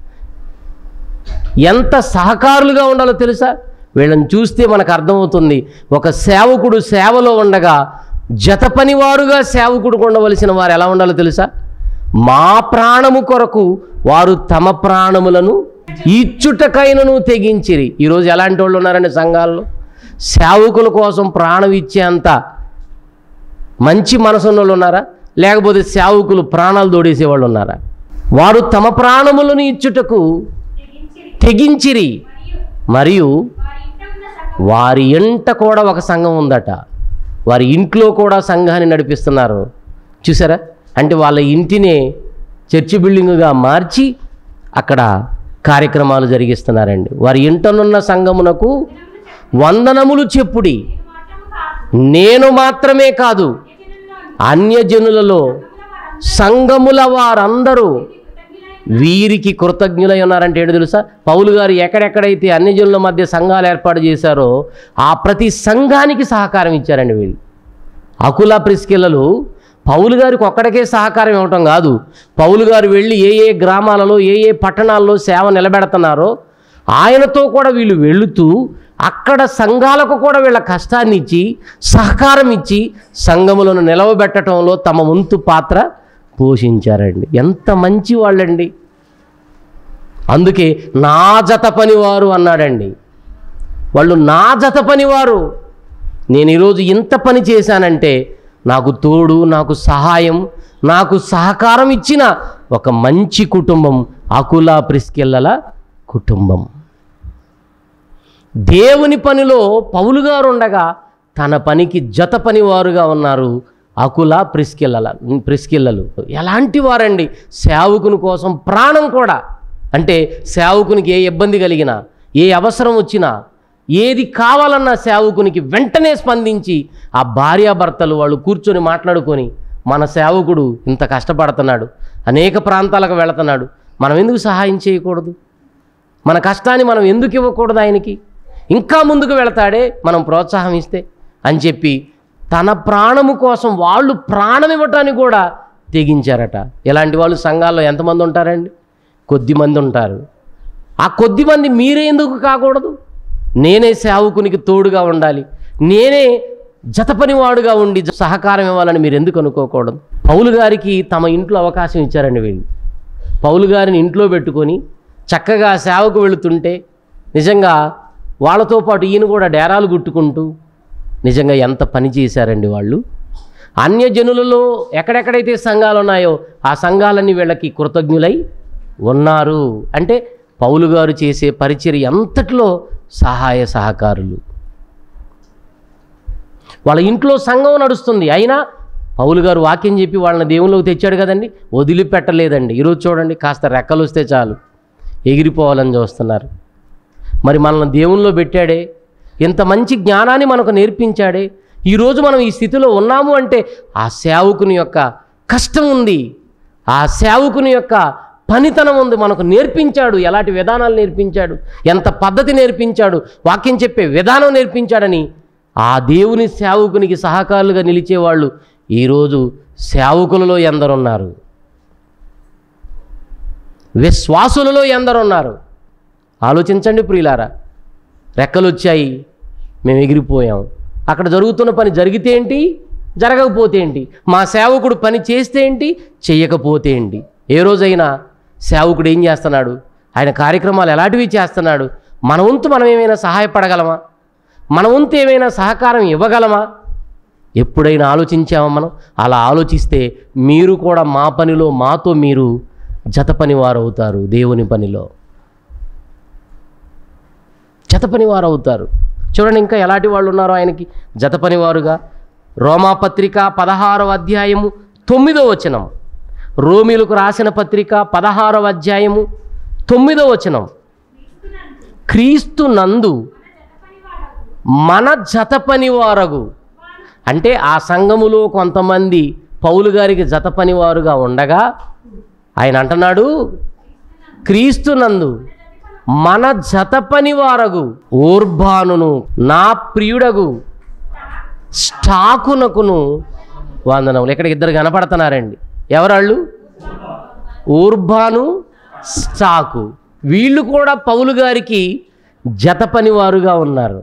ఎంత సహకారులుగా ఉండాలో తెలుసా వీళ్ళని చూస్తే మనకు అర్థమవుతుంది ఒక సేవకుడు సేవలో ఉండగా జత పనివారుగా సేవకుడు ఉండవలసిన వారు ఎలా ఉండాలో తెలుసా మా ప్రాణము కొరకు వారు తమ ప్రాణములను ఇచ్చుటకైనను తెగించిరి ఈరోజు ఎలాంటి వాళ్ళు ఉన్నారండి సంఘాల్లో సేవకుల కోసం ప్రాణం ఇచ్చేంత మంచి మనసున్న వాళ్ళు ఉన్నారా లేకపోతే సేవకులు ప్రాణాలు దోడేసే వాళ్ళు ఉన్నారా వారు తమ ప్రాణములను ఇచ్చుటకు తెగించిరి మరియు వారి ఇంట కూడా ఒక సంఘం ఉందట వారి ఇంట్లో కూడా సంఘాన్ని నడిపిస్తున్నారు చూసారా అంటే వాళ్ళ ఇంటినే చర్చి బిల్డింగుగా మార్చి అక్కడ కార్యక్రమాలు జరిగిస్తున్నారండి వారి ఇంటనున్న సంఘమునకు వందనములు చెప్పుడి నేను మాత్రమే కాదు అన్యజనులలో సంఘముల వారందరూ వీరికి కృతజ్ఞులై ఉన్నారంటే ఏంటో తెలుసా పౌలు గారు ఎక్కడెక్కడైతే అన్యజనుల మధ్య సంఘాలు ఏర్పాటు చేశారో ఆ ప్రతి సంఘానికి సహకారం ఇచ్చారండి వీళ్ళు అకుల ప్రిస్కిల్లలు పౌలు గారికి ఒక్కడికే సహకారం ఇవ్వటం కాదు పౌలు గారు వెళ్ళి ఏ ఏ గ్రామాలలో ఏ ఏ పట్టణాల్లో సేవ నిలబెడుతున్నారో ఆయనతో కూడా వీళ్ళు వెళుతూ అక్కడ సంఘాలకు కూడా వీళ్ళ కష్టాన్ని ఇచ్చి సహకారం ఇచ్చి సంఘములను నిలవబెట్టడంలో తమ వంతు పాత్ర పోషించారండి ఎంత మంచి వాళ్ళండి అందుకే నా జత పనివారు అన్నాడండి వాళ్ళు నా జత పనివారు నేను ఈరోజు ఇంత పని చేశానంటే నాకు తోడు నాకు సహాయం నాకు సహకారం ఇచ్చిన ఒక మంచి కుటుంబం అకులా ప్రిస్కెల్లల కుటుంబం దేవుని పనిలో పౌలు గారు ఉండగా తన పనికి జత పనివారుగా ఉన్నారు అకుల ప్రిస్కిల్లల ప్రిస్కిల్లలు ఎలాంటి వారండి సేవకుని కోసం ప్రాణం కూడా అంటే సేవకునికి ఏ ఇబ్బంది కలిగినా ఏ అవసరం వచ్చినా ఏది కావాలన్నా సేవకునికి వెంటనే స్పందించి ఆ భార్యాభర్తలు వాళ్ళు కూర్చొని మాట్లాడుకొని మన సేవకుడు ఇంత కష్టపడుతున్నాడు అనేక ప్రాంతాలకు వెళుతున్నాడు మనం ఎందుకు సహాయం చేయకూడదు మన కష్టాన్ని మనం ఎందుకు ఇవ్వకూడదు ఆయనకి ఇంకా ముందుకు వెళతాడే మనం ప్రోత్సాహం ఇస్తే అని చెప్పి తన ప్రాణము కోసం వాళ్ళు ప్రాణం ఇవ్వటానికి కూడా తెగించారట ఇలాంటి వాళ్ళు సంఘాల్లో ఎంతమంది ఉంటారండి కొద్ది మంది ఉంటారు ఆ కొద్ది మంది మీరే ఎందుకు కాకూడదు నేనే సేవకునికి తోడుగా ఉండాలి నేనే జతపనివాడుగా ఉండి సహకారం ఇవ్వాలని మీరు ఎందుకు అనుకోకూడదు పౌలు గారికి తమ ఇంట్లో అవకాశం ఇచ్చారండి వీళ్ళు పౌలు గారిని ఇంట్లో పెట్టుకొని చక్కగా సేవకు వెళుతుంటే నిజంగా వాళ్ళతో పాటు ఈయన కూడా డేరాలు గుట్టుకుంటూ నిజంగా ఎంత పని చేశారండి వాళ్ళు అన్యజనులలో ఎక్కడెక్కడైతే సంఘాలు ఉన్నాయో ఆ సంఘాలన్నీ వీళ్ళకి కృతజ్ఞులై ఉన్నారు అంటే పౌలు గారు చేసే పరిచర్య అంతటిలో సహాయ సహకారులు వాళ్ళ ఇంట్లో సంఘం నడుస్తుంది అయినా పౌలు గారు వాక్యం చెప్పి వాళ్ళని దేవుళ్ళకి తెచ్చాడు కదండి వదిలిపెట్టలేదండి ఈరోజు చూడండి కాస్త రెక్కలు వస్తే చాలు ఎగిరిపోవాలని చూస్తున్నారు మరి మనల్ని దేవుల్లో పెట్టాడే ఇంత మంచి జ్ఞానాన్ని మనకు నేర్పించాడే ఈరోజు మనం ఈ స్థితిలో ఉన్నాము అంటే ఆ సేవకుని యొక్క కష్టం ఉంది ఆ సేవకుని యొక్క పనితనం ఉంది మనకు నేర్పించాడు ఎలాంటి విధానాలు నేర్పించాడు ఎంత పద్ధతి నేర్పించాడు వాక్యం చెప్పే విధానం నేర్పించాడని ఆ దేవుని సేవకునికి సహకారులుగా నిలిచేవాళ్ళు ఈరోజు సేవకులలో ఎందరున్నారు విశ్వాసులలో ఎందరున్నారు ఆలోచించండి ప్రియులారా రెక్కలు వచ్చాయి మేము ఎగిరిపోయాం అక్కడ జరుగుతున్న పని జరిగితే ఏంటి జరగకపోతే ఏంటి మా సేవకుడు పని చేస్తే ఏంటి చేయకపోతే ఏంటి ఏ రోజైనా సేవకుడు ఏం చేస్తున్నాడు ఆయన కార్యక్రమాలు ఎలాంటివి చేస్తున్నాడు మన వంతు మనం ఏమైనా సహాయపడగలమా మన వంతు ఏమైనా సహకారం ఇవ్వగలమా ఎప్పుడైనా ఆలోచించామా మనం అలా ఆలోచిస్తే మీరు కూడా మా పనిలో మాతో మీరు జత పనివారు అవుతారు దేవుని పనిలో జత పనివారు అవుతారు చూడండి ఇంకా ఎలాంటి వాళ్ళు ఉన్నారో ఆయనకి జత పనివారుగా రోమాపత్రిక పదహారవ అధ్యాయము తొమ్మిదో వచనం రోమిలకు రాసిన పత్రిక పదహారవ అధ్యాయము తొమ్మిదో వచనం క్రీస్తు నందు మన జత పనివారగు అంటే ఆ సంఘములో కొంతమంది పౌలు గారికి జత పనివారుగా ఉండగా ఆయన అంటున్నాడు క్రీస్తు నందు మన జత పనివారగు ఊర్బానును నా ప్రియుడగు స్టాకునకును వందనములు ఇక్కడ ఇద్దరు కనపడుతున్నారండి ఎవరాళ్ళు ఊర్బాను స్టాకు వీళ్ళు కూడా పౌలు గారికి జత పనివారుగా ఉన్నారు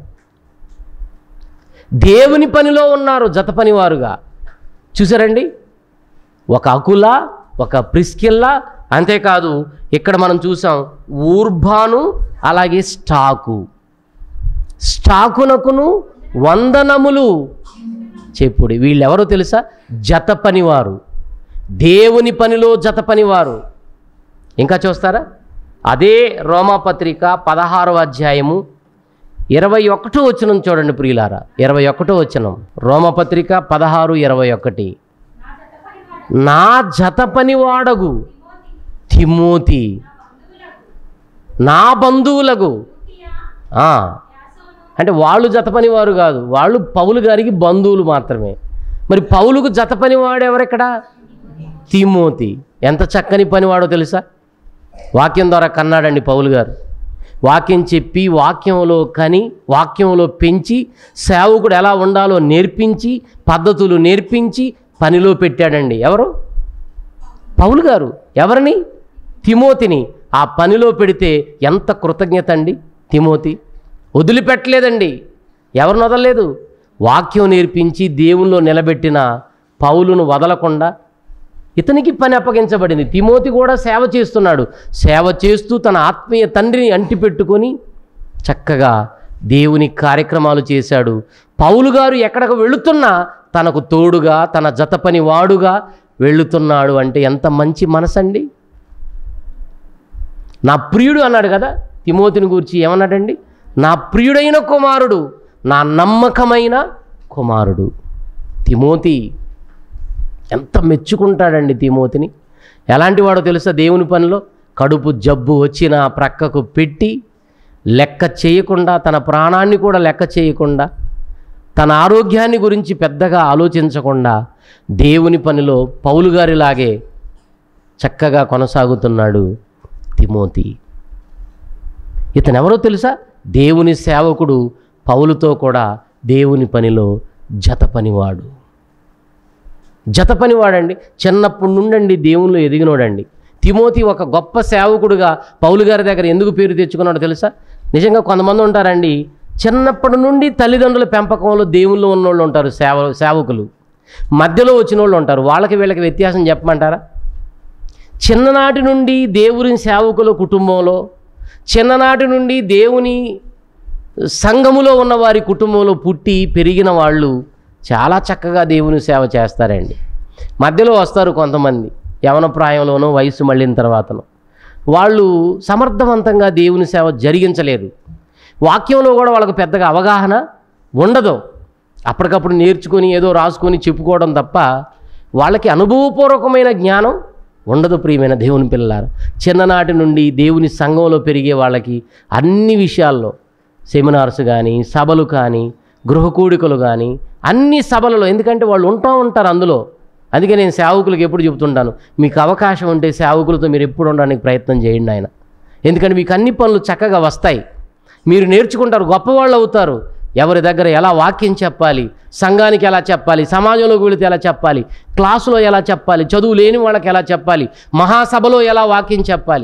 దేవుని పనిలో ఉన్నారు జత పనివారుగా చూసారండి ఒక అకుల ఒక ప్రిస్కిల్లా అంతేకాదు ఇక్కడ మనం చూసాం ఊర్బాను అలాగే స్టాకు స్టాకునకును వందనములు చెప్పుడు వీళ్ళెవరో తెలుసా జత పనివారు దేవుని పనిలో జత పనివారు ఇంకా చూస్తారా అదే రోమాపత్రిక పదహారవ అధ్యాయము ఇరవై ఒకటో వచనం చూడండి ప్రియులారా ఇరవై ఒకటో వచనం రోమపత్రిక పదహారు ఇరవై ఒకటి నా జత పనివాడగు తిమోతి నా బంధువులకు ఆ, అంటే వాళ్ళు జత పనివారు కాదు వాళ్ళు పౌలు గారికి బంధువులు మాత్రమే మరి పౌలుకు జత పనివాడు ఎవరెక్కడ తిమోతి ఎంత చక్కని పనివాడో తెలుసా వాక్యం ద్వారా కన్నాడండి పౌలు గారు వాక్యం చెప్పి వాక్యంలో కని వాక్యంలో పెంచి సేవకుడు ఎలా ఉండాలో నేర్పించి పద్ధతులు నేర్పించి పనిలో పెట్టాడండి ఎవరు పౌలు గారు ఎవరిని తిమోతిని ఆ పనిలో పెడితే ఎంత కృతజ్ఞత అండి తిమోతి వదిలిపెట్టలేదండి ఎవరిని వదలలేదు వాక్యం నేర్పించి దేవుల్లో నిలబెట్టిన పౌలును వదలకుండా ఇతనికి పని అప్పగించబడింది తిమోతి కూడా సేవ చేస్తున్నాడు సేవ చేస్తూ తన ఆత్మీయ తండ్రిని అంటిపెట్టుకొని చక్కగా దేవుని కార్యక్రమాలు చేశాడు పౌలు గారు ఎక్కడికి వెళుతున్నా తనకు తోడుగా తన జత పని వాడుగా వెళుతున్నాడు అంటే ఎంత మంచి మనసండి నా ప్రియుడు అన్నాడు కదా తిమోతిని గురించి ఏమన్నాడండి నా ప్రియుడైన కుమారుడు నా నమ్మకమైన కుమారుడు తిమోతి ఎంత మెచ్చుకుంటాడండి తిమోతిని ఎలాంటి వాడో తెలుసా దేవుని పనిలో కడుపు జబ్బు వచ్చిన ప్రక్కకు పెట్టి లెక్క చేయకుండా తన ప్రాణాన్ని కూడా లెక్క చేయకుండా తన ఆరోగ్యాన్ని గురించి పెద్దగా ఆలోచించకుండా దేవుని పనిలో పౌలు గారిలాగే చక్కగా కొనసాగుతున్నాడు తిమోతి ఇతను ఎవరో తెలుసా దేవుని సేవకుడు పౌలుతో కూడా దేవుని పనిలో జత పనివాడు జత పనివాడండి చిన్నప్పటి నుండండి దేవునిలో ఎదిగినోడండి తిమోతి ఒక గొప్ప సేవకుడుగా పౌలు గారి దగ్గర ఎందుకు పేరు తెచ్చుకున్నాడో తెలుసా నిజంగా కొంతమంది ఉంటారండి చిన్నప్పటి నుండి తల్లిదండ్రుల పెంపకంలో దేవుళ్ళు ఉన్నోళ్ళు ఉంటారు సేవ సేవకులు మధ్యలో వచ్చిన వాళ్ళు ఉంటారు వాళ్ళకి వీళ్ళకి వ్యత్యాసం చెప్పమంటారా చిన్ననాటి నుండి దేవుని సేవకుల కుటుంబంలో చిన్ననాటి నుండి దేవుని సంఘములో ఉన్న వారి కుటుంబంలో పుట్టి పెరిగిన వాళ్ళు చాలా చక్కగా దేవుని సేవ చేస్తారండి మధ్యలో వస్తారు కొంతమంది యవన ప్రాయంలోనో వయసు మళ్ళిన తర్వాతను వాళ్ళు సమర్థవంతంగా దేవుని సేవ జరిగించలేరు వాక్యంలో కూడా వాళ్ళకు పెద్దగా అవగాహన ఉండదు అప్పటికప్పుడు నేర్చుకొని ఏదో రాసుకొని చెప్పుకోవడం తప్ప వాళ్ళకి అనుభవపూర్వకమైన జ్ఞానం ఉండదు ప్రియమైన దేవుని పిల్లలారు చిన్ననాటి నుండి దేవుని సంఘంలో పెరిగే వాళ్ళకి అన్ని విషయాల్లో సెమినార్స్ కానీ సభలు కానీ గృహకూడికలు కానీ అన్ని సభలలో ఎందుకంటే వాళ్ళు ఉంటూ ఉంటారు అందులో అందుకే నేను సేవకులకు ఎప్పుడు చెబుతుంటాను మీకు అవకాశం ఉంటే సేవకులతో మీరు ఎప్పుడు ఉండడానికి ప్రయత్నం చేయండి ఆయన ఎందుకంటే మీకు అన్ని పనులు చక్కగా వస్తాయి మీరు నేర్చుకుంటారు గొప్పవాళ్ళు అవుతారు ఎవరి దగ్గర ఎలా వాక్యం చెప్పాలి సంఘానికి ఎలా చెప్పాలి సమాజంలోకి వెళితే ఎలా చెప్పాలి క్లాసులో ఎలా చెప్పాలి చదువు లేని వాళ్ళకి ఎలా చెప్పాలి మహాసభలో ఎలా వాక్యం చెప్పాలి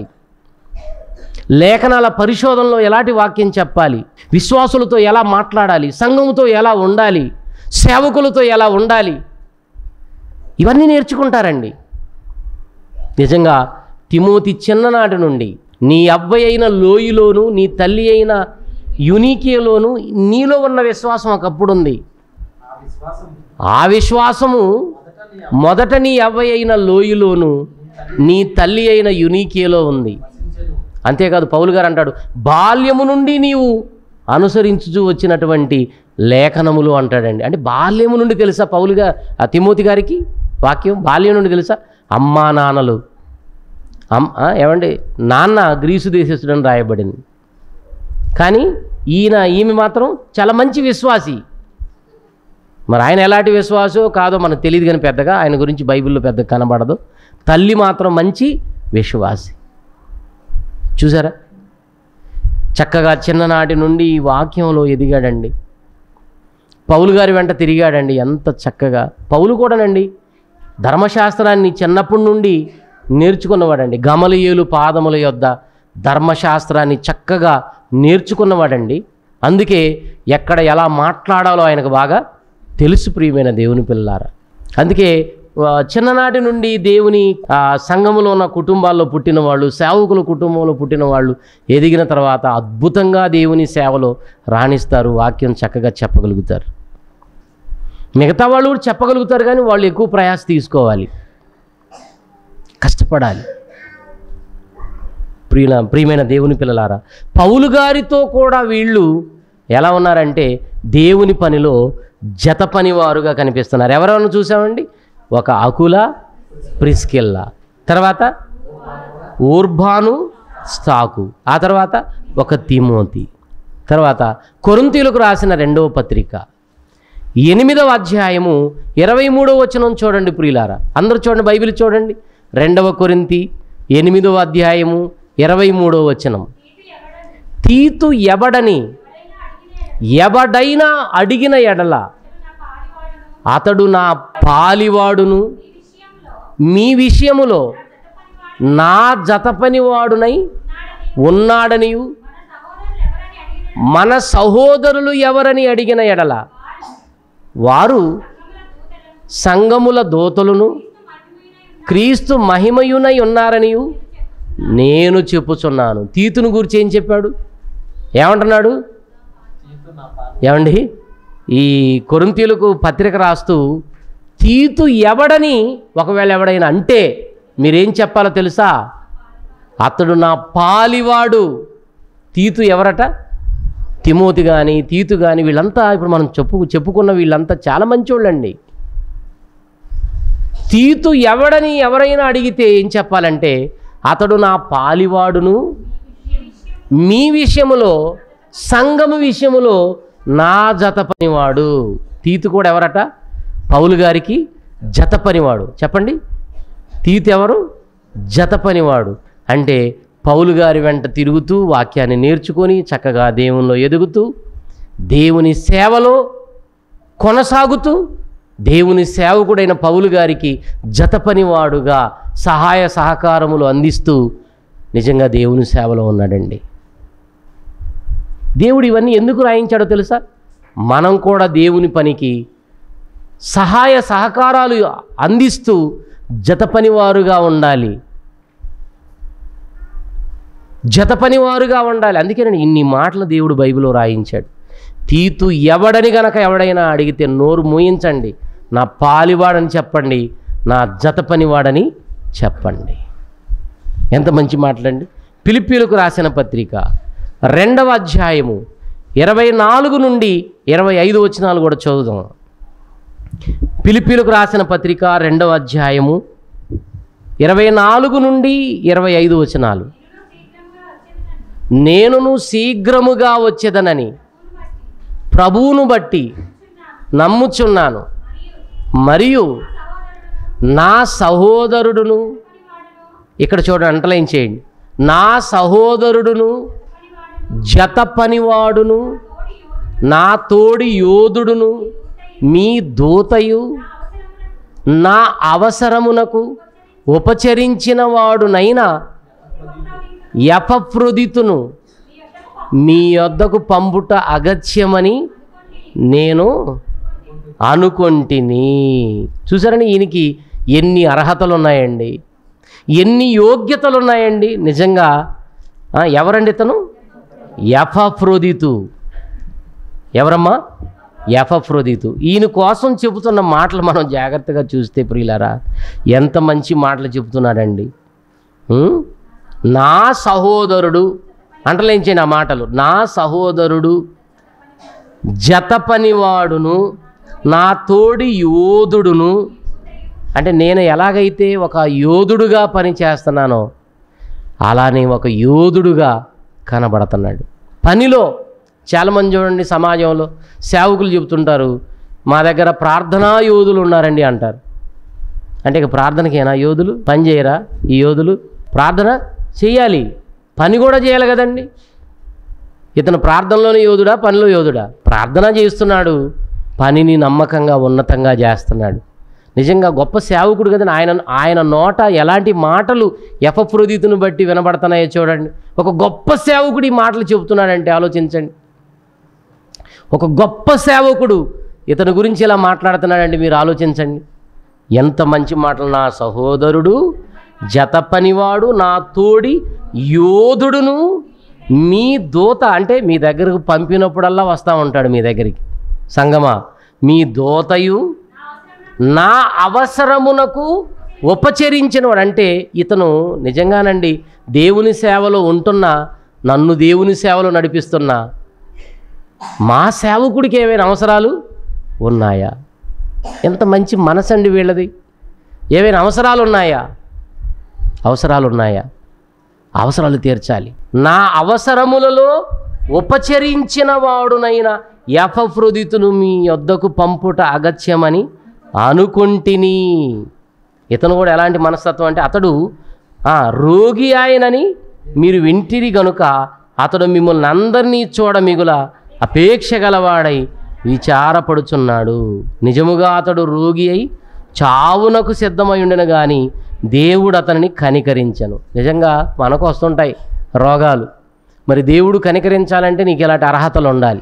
లేఖనాల పరిశోధనలో ఎలాంటి వాక్యం చెప్పాలి విశ్వాసులతో ఎలా మాట్లాడాలి సంఘముతో ఎలా ఉండాలి సేవకులతో ఎలా ఉండాలి ఇవన్నీ నేర్చుకుంటారండి నిజంగా తిమోతి చిన్ననాటి నుండి నీ అవ్వయి అయిన లోయలోను నీ తల్లి అయిన యునీకియలోను నీలో ఉన్న విశ్వాసం ఒకప్పుడు ఉంది ఆ విశ్వాసం ఆ విశ్వాసము మొదట నీ మొదట నీ అవ్వయి అయిన లోయలోను నీ తల్లి అయిన యునీకియలో ఉంది ఆశించెను అంతేకాదు పౌలు గారు అంటాడు బాల్యము నుండి నీవు అనుసరించుచూ వచ్చినటువంటి లేఖనములు అంటాడండి అంటే బాల్యము నుండి తెలుసా పౌలుగా ఆ తిమోతి గారికి వాక్యం బాల్యం నుండి తెలుసా అమ్మా నాన్నలు అమ్ ఆ, ఏమండి నాన్న గ్రీసు దేశస్తుడని రాయబడింది కానీ ఈయన ఈమె మాత్రం చాలా మంచి విశ్వాసి మరి ఆయన ఎలాంటి విశ్వాసో కాదో మనకు తెలియదు కానీ పెద్దగా ఆయన గురించి బైబిల్లో పెద్దగా కనబడదు తల్లి మాత్రం మంచి విశ్వాసి చూసారా చక్కగా చిన్ననాటి నుండి ఈ వాక్యంలో ఎదిగాడండి పౌలు గారి వెంట తిరిగాడండి ఎంత చక్కగా పౌలు కూడానండి ధర్మశాస్త్రాన్ని చిన్నప్పటి నుండి నేర్చుకున్నవాడండి గమలయేలు పాదముల యొద్ద ధర్మశాస్త్రాన్ని చక్కగా నేర్చుకున్నవాడండి అందుకే ఎక్కడ ఎలా మాట్లాడాలో ఆయనకు బాగా తెలుసు ప్రియమైన దేవుని పిల్లారా అందుకే ఆ, చిన్ననాటి నుండి దేవుని ఆ, సంఘములో ఉన్న కుటుంబాల్లో పుట్టిన వాళ్ళు సేవకుల కుటుంబంలో పుట్టిన వాళ్ళు ఎదిగిన తర్వాత అద్భుతంగా దేవుని సేవలో రాణిస్తారు వాక్యం చక్కగా చెప్పగలుగుతారు మిగతా వాళ్ళు కూడా చెప్పగలుగుతారు కానీ వాళ్ళు ఎక్కువ ప్రయాస తీసుకోవాలి కష్టపడాలి ప్రియుల ప్రియమైన దేవుని పిల్లలారా పౌలు గారితో కూడా వీళ్ళు ఎలా ఉన్నారంటే దేవుని పనిలో జత పనివారుగా కనిపిస్తున్నారు ఎవరెవరిని చూసామండి ఒక అకుల ప్రిస్కిల్లా తర్వాత ఊర్బాను స్టాకు ఆ తర్వాత ఒక తిమోతి తర్వాత కొరింతీలకు రాసిన రెండవ పత్రిక ఎనిమిదవ అధ్యాయము ఇరవై మూడవ వచనం చూడండి ప్రియులారా అందరూ చూడండి బైబిల్ చూడండి రెండవ కొరింతి ఎనిమిదవ అధ్యాయము ఇరవై మూడవ వచనం తీతు ఎవడని ఎవడైనా అడిగిన ఎడల అతడు నా పాలివాడును మీ విషయములో నా జత పనివాడునై ఉన్నాడనియు మన సహోదరులు ఎవరని అడిగిన ఎడల వారు సంగముల దోతలను క్రీస్తు మహిమయునై ఉన్నారనియు నేను చెప్పుచున్నాను తీతును గురించి ఏం చెప్పాడు ఏమంటున్నాడు తీతు నా పాలు ఏమండి ఈ కొరింతీలకు పత్రిక రాస్తూ తీతు ఎవడని ఒకవేళ ఎవడైనా అంటే మీరేం చెప్పాలో తెలుసా అతడు నా పాలివాడు తీతు ఎవరట తిమోతి కానీ తీతు కానీ వీళ్ళంతా ఇప్పుడు మనం చెప్పు చెప్పుకున్న వీళ్ళంతా చాలా మంచోళ్ళండి తీతు ఎవడని ఎవరైనా అడిగితే ఏం చెప్పాలంటే అతడు నా పాలివాడును మీ విషయములో సంఘము విషయములో నా జత పనివాడు తీతు కూడా ఎవరట పౌలు గారికి జత పనివాడు చెప్పండి తీతు ఎవరు జత పనివాడు అంటే పౌలు గారి వెంట తిరుగుతూ వాక్యాన్ని నేర్చుకొని చక్కగా దేవునిలో ఎదుగుతూ దేవుని సేవలో కొనసాగుతూ దేవుని సేవకుడైన పౌలు గారికి జతపనివాడుగా సహాయ సహకారములు అందిస్తూ నిజంగా దేవుని సేవలో ఉన్నాడండి దేవుడు ఇవన్నీ ఎందుకు రాయించాడో తెలుసా మనం కూడా దేవుని పనికి సహాయ సహకారాలు అందిస్తూ జతపనివారుగా ఉండాలి జతపనివారుగా ఉండాలి అందుకేనండి ఇన్ని మాటలు దేవుడు బైబిల్లో రాయించాడు తీతు ఎవడని గనక ఎవడైనా అడిగితే నోరు మూయించండి నా పాలివాడని చెప్పండి నా జత పనివాడని చెప్పండి ఎంత మంచి మాటలండి పిలిపిలకు రాసిన పత్రిక రెండవ అధ్యాయము ఇరవై నాలుగు నుండి ఇరవై ఐదు వచనాలు కూడా చదువుదాం పిలిపిలకు రాసిన పత్రిక రెండవ అధ్యాయము ఇరవై నాలుగు నుండి ఇరవై ఐదు వచనాలు నేనును శీఘ్రముగా వచ్చేదనని ప్రభువును బట్టి నమ్ముచున్నాను మరియు నా సహోదరుడును ఇక్కడ చూడండి అంటలైన్ చేయండి నా సహోదరుడును జత పనివాడును నా తోడి యోధుడును మీ దూతయు నా అవసరమునకు ఉపచరించిన వాడునైనా యపప్రొదితును మీ యొద్దకు పంపుట అగత్యమని నేను అనుకొంటిని చూసారని ఈయనకి ఎన్ని అర్హతలు ఉన్నాయండి ఎన్ని యోగ్యతలు ఉన్నాయండి నిజంగా ఆ, ఎవరండి ఇతను యఫప్రోదితు ఎవరమ్మా యఫప్రోదితు ఈయన కోసం చెబుతున్న మాటలు మనం జాగ్రత్తగా చూస్తే ప్రియులారా ఎంత మంచి మాటలు చెబుతున్నాడండి ఉం? నా సహోదరుడు అంటలేంచేయండి ఆ మాటలు నా సహోదరుడు జత పనివాడును నా తోడి యోధుడును అంటే నేను ఎలాగైతే ఒక యోధుడుగా పని చేస్తున్నానో అలానే ఒక యోధుడుగా కనబడుతున్నాడు పనిలో చాలామంది చూడండి సమాజంలో సేవకులు చెబుతుంటారు మా దగ్గర ప్రార్థనా యోధులు ఉన్నారండి అంటారు అంటే ఇక ప్రార్థనకేనా యోధులు పని చేయరా ఈ యోధులు ప్రార్థన చేయాలి పని కూడా చేయాలి కదండి ఇతను ప్రార్థనలోని యోధుడా పనిలో యోధుడా ప్రార్థన చేస్తున్నాడు పనిని నమ్మకంగా ఉన్నతంగా చేస్తున్నాడు నిజంగా గొప్ప సేవకుడు కదండి ఆయన ఆయన నోట ఎలాంటి మాటలు ఎఫప్రోదితును బట్టి వినబడుతున్నాయో చూడండి ఒక గొప్ప సేవకుడు ఈ మాటలు చెబుతున్నాడంటే ఆలోచించండి ఒక గొప్ప సేవకుడు ఇతని గురించి ఇలా మాట్లాడుతున్నాడండి మీరు ఆలోచించండి ఎంత మంచి మాటలు నా సహోదరుడు జత పనివాడు నా తోడి యోధుడును మీ దూత అంటే మీ దగ్గరకు పంపినప్పుడల్లా వస్తూ ఉంటాడు మీ దగ్గరికి సంగమా మీ దూతయు నా అవసరమునకు ఉపచరించినవాడు అంటే ఇతను నిజంగానండి దేవుని సేవలో ఉంటున్న నన్ను దేవుని సేవలో నడిపిస్తున్న మా సేవకుడికి ఏమైనా అవసరాలు ఉన్నాయా ఎంత మంచి మనసండి వీళ్ళది ఏమైనా అవసరాలు ఉన్నాయా అవసరాలు ఉన్నాయా అవసరాలు తీర్చాలి నా అవసరములలో ఉపచరించిన వాడునైన యఫఫ్రుదితును మీ యొద్దకు పంపుట అగత్యమని అనుకుంటిని ఇతను కూడా ఎలాంటి మనస్తత్వం అంటే అతడు ఆ, రోగి ఆయనని మీరు వింటిరి గనుక అతడు మిమ్మల్ని అందరినీ చూడ మిగుల అపేక్ష గలవాడై విచారపడుచున్నాడు నిజముగా అతడు రోగి అయి చావునకు సిద్ధమై ఉండిన కానీ దేవుడు అతనిని కనికరించను నిజంగా మనకు వస్తుంటాయి రోగాలు మరి దేవుడు కనికరించాలంటే నీకు ఇలాంటి అర్హతలు ఉండాలి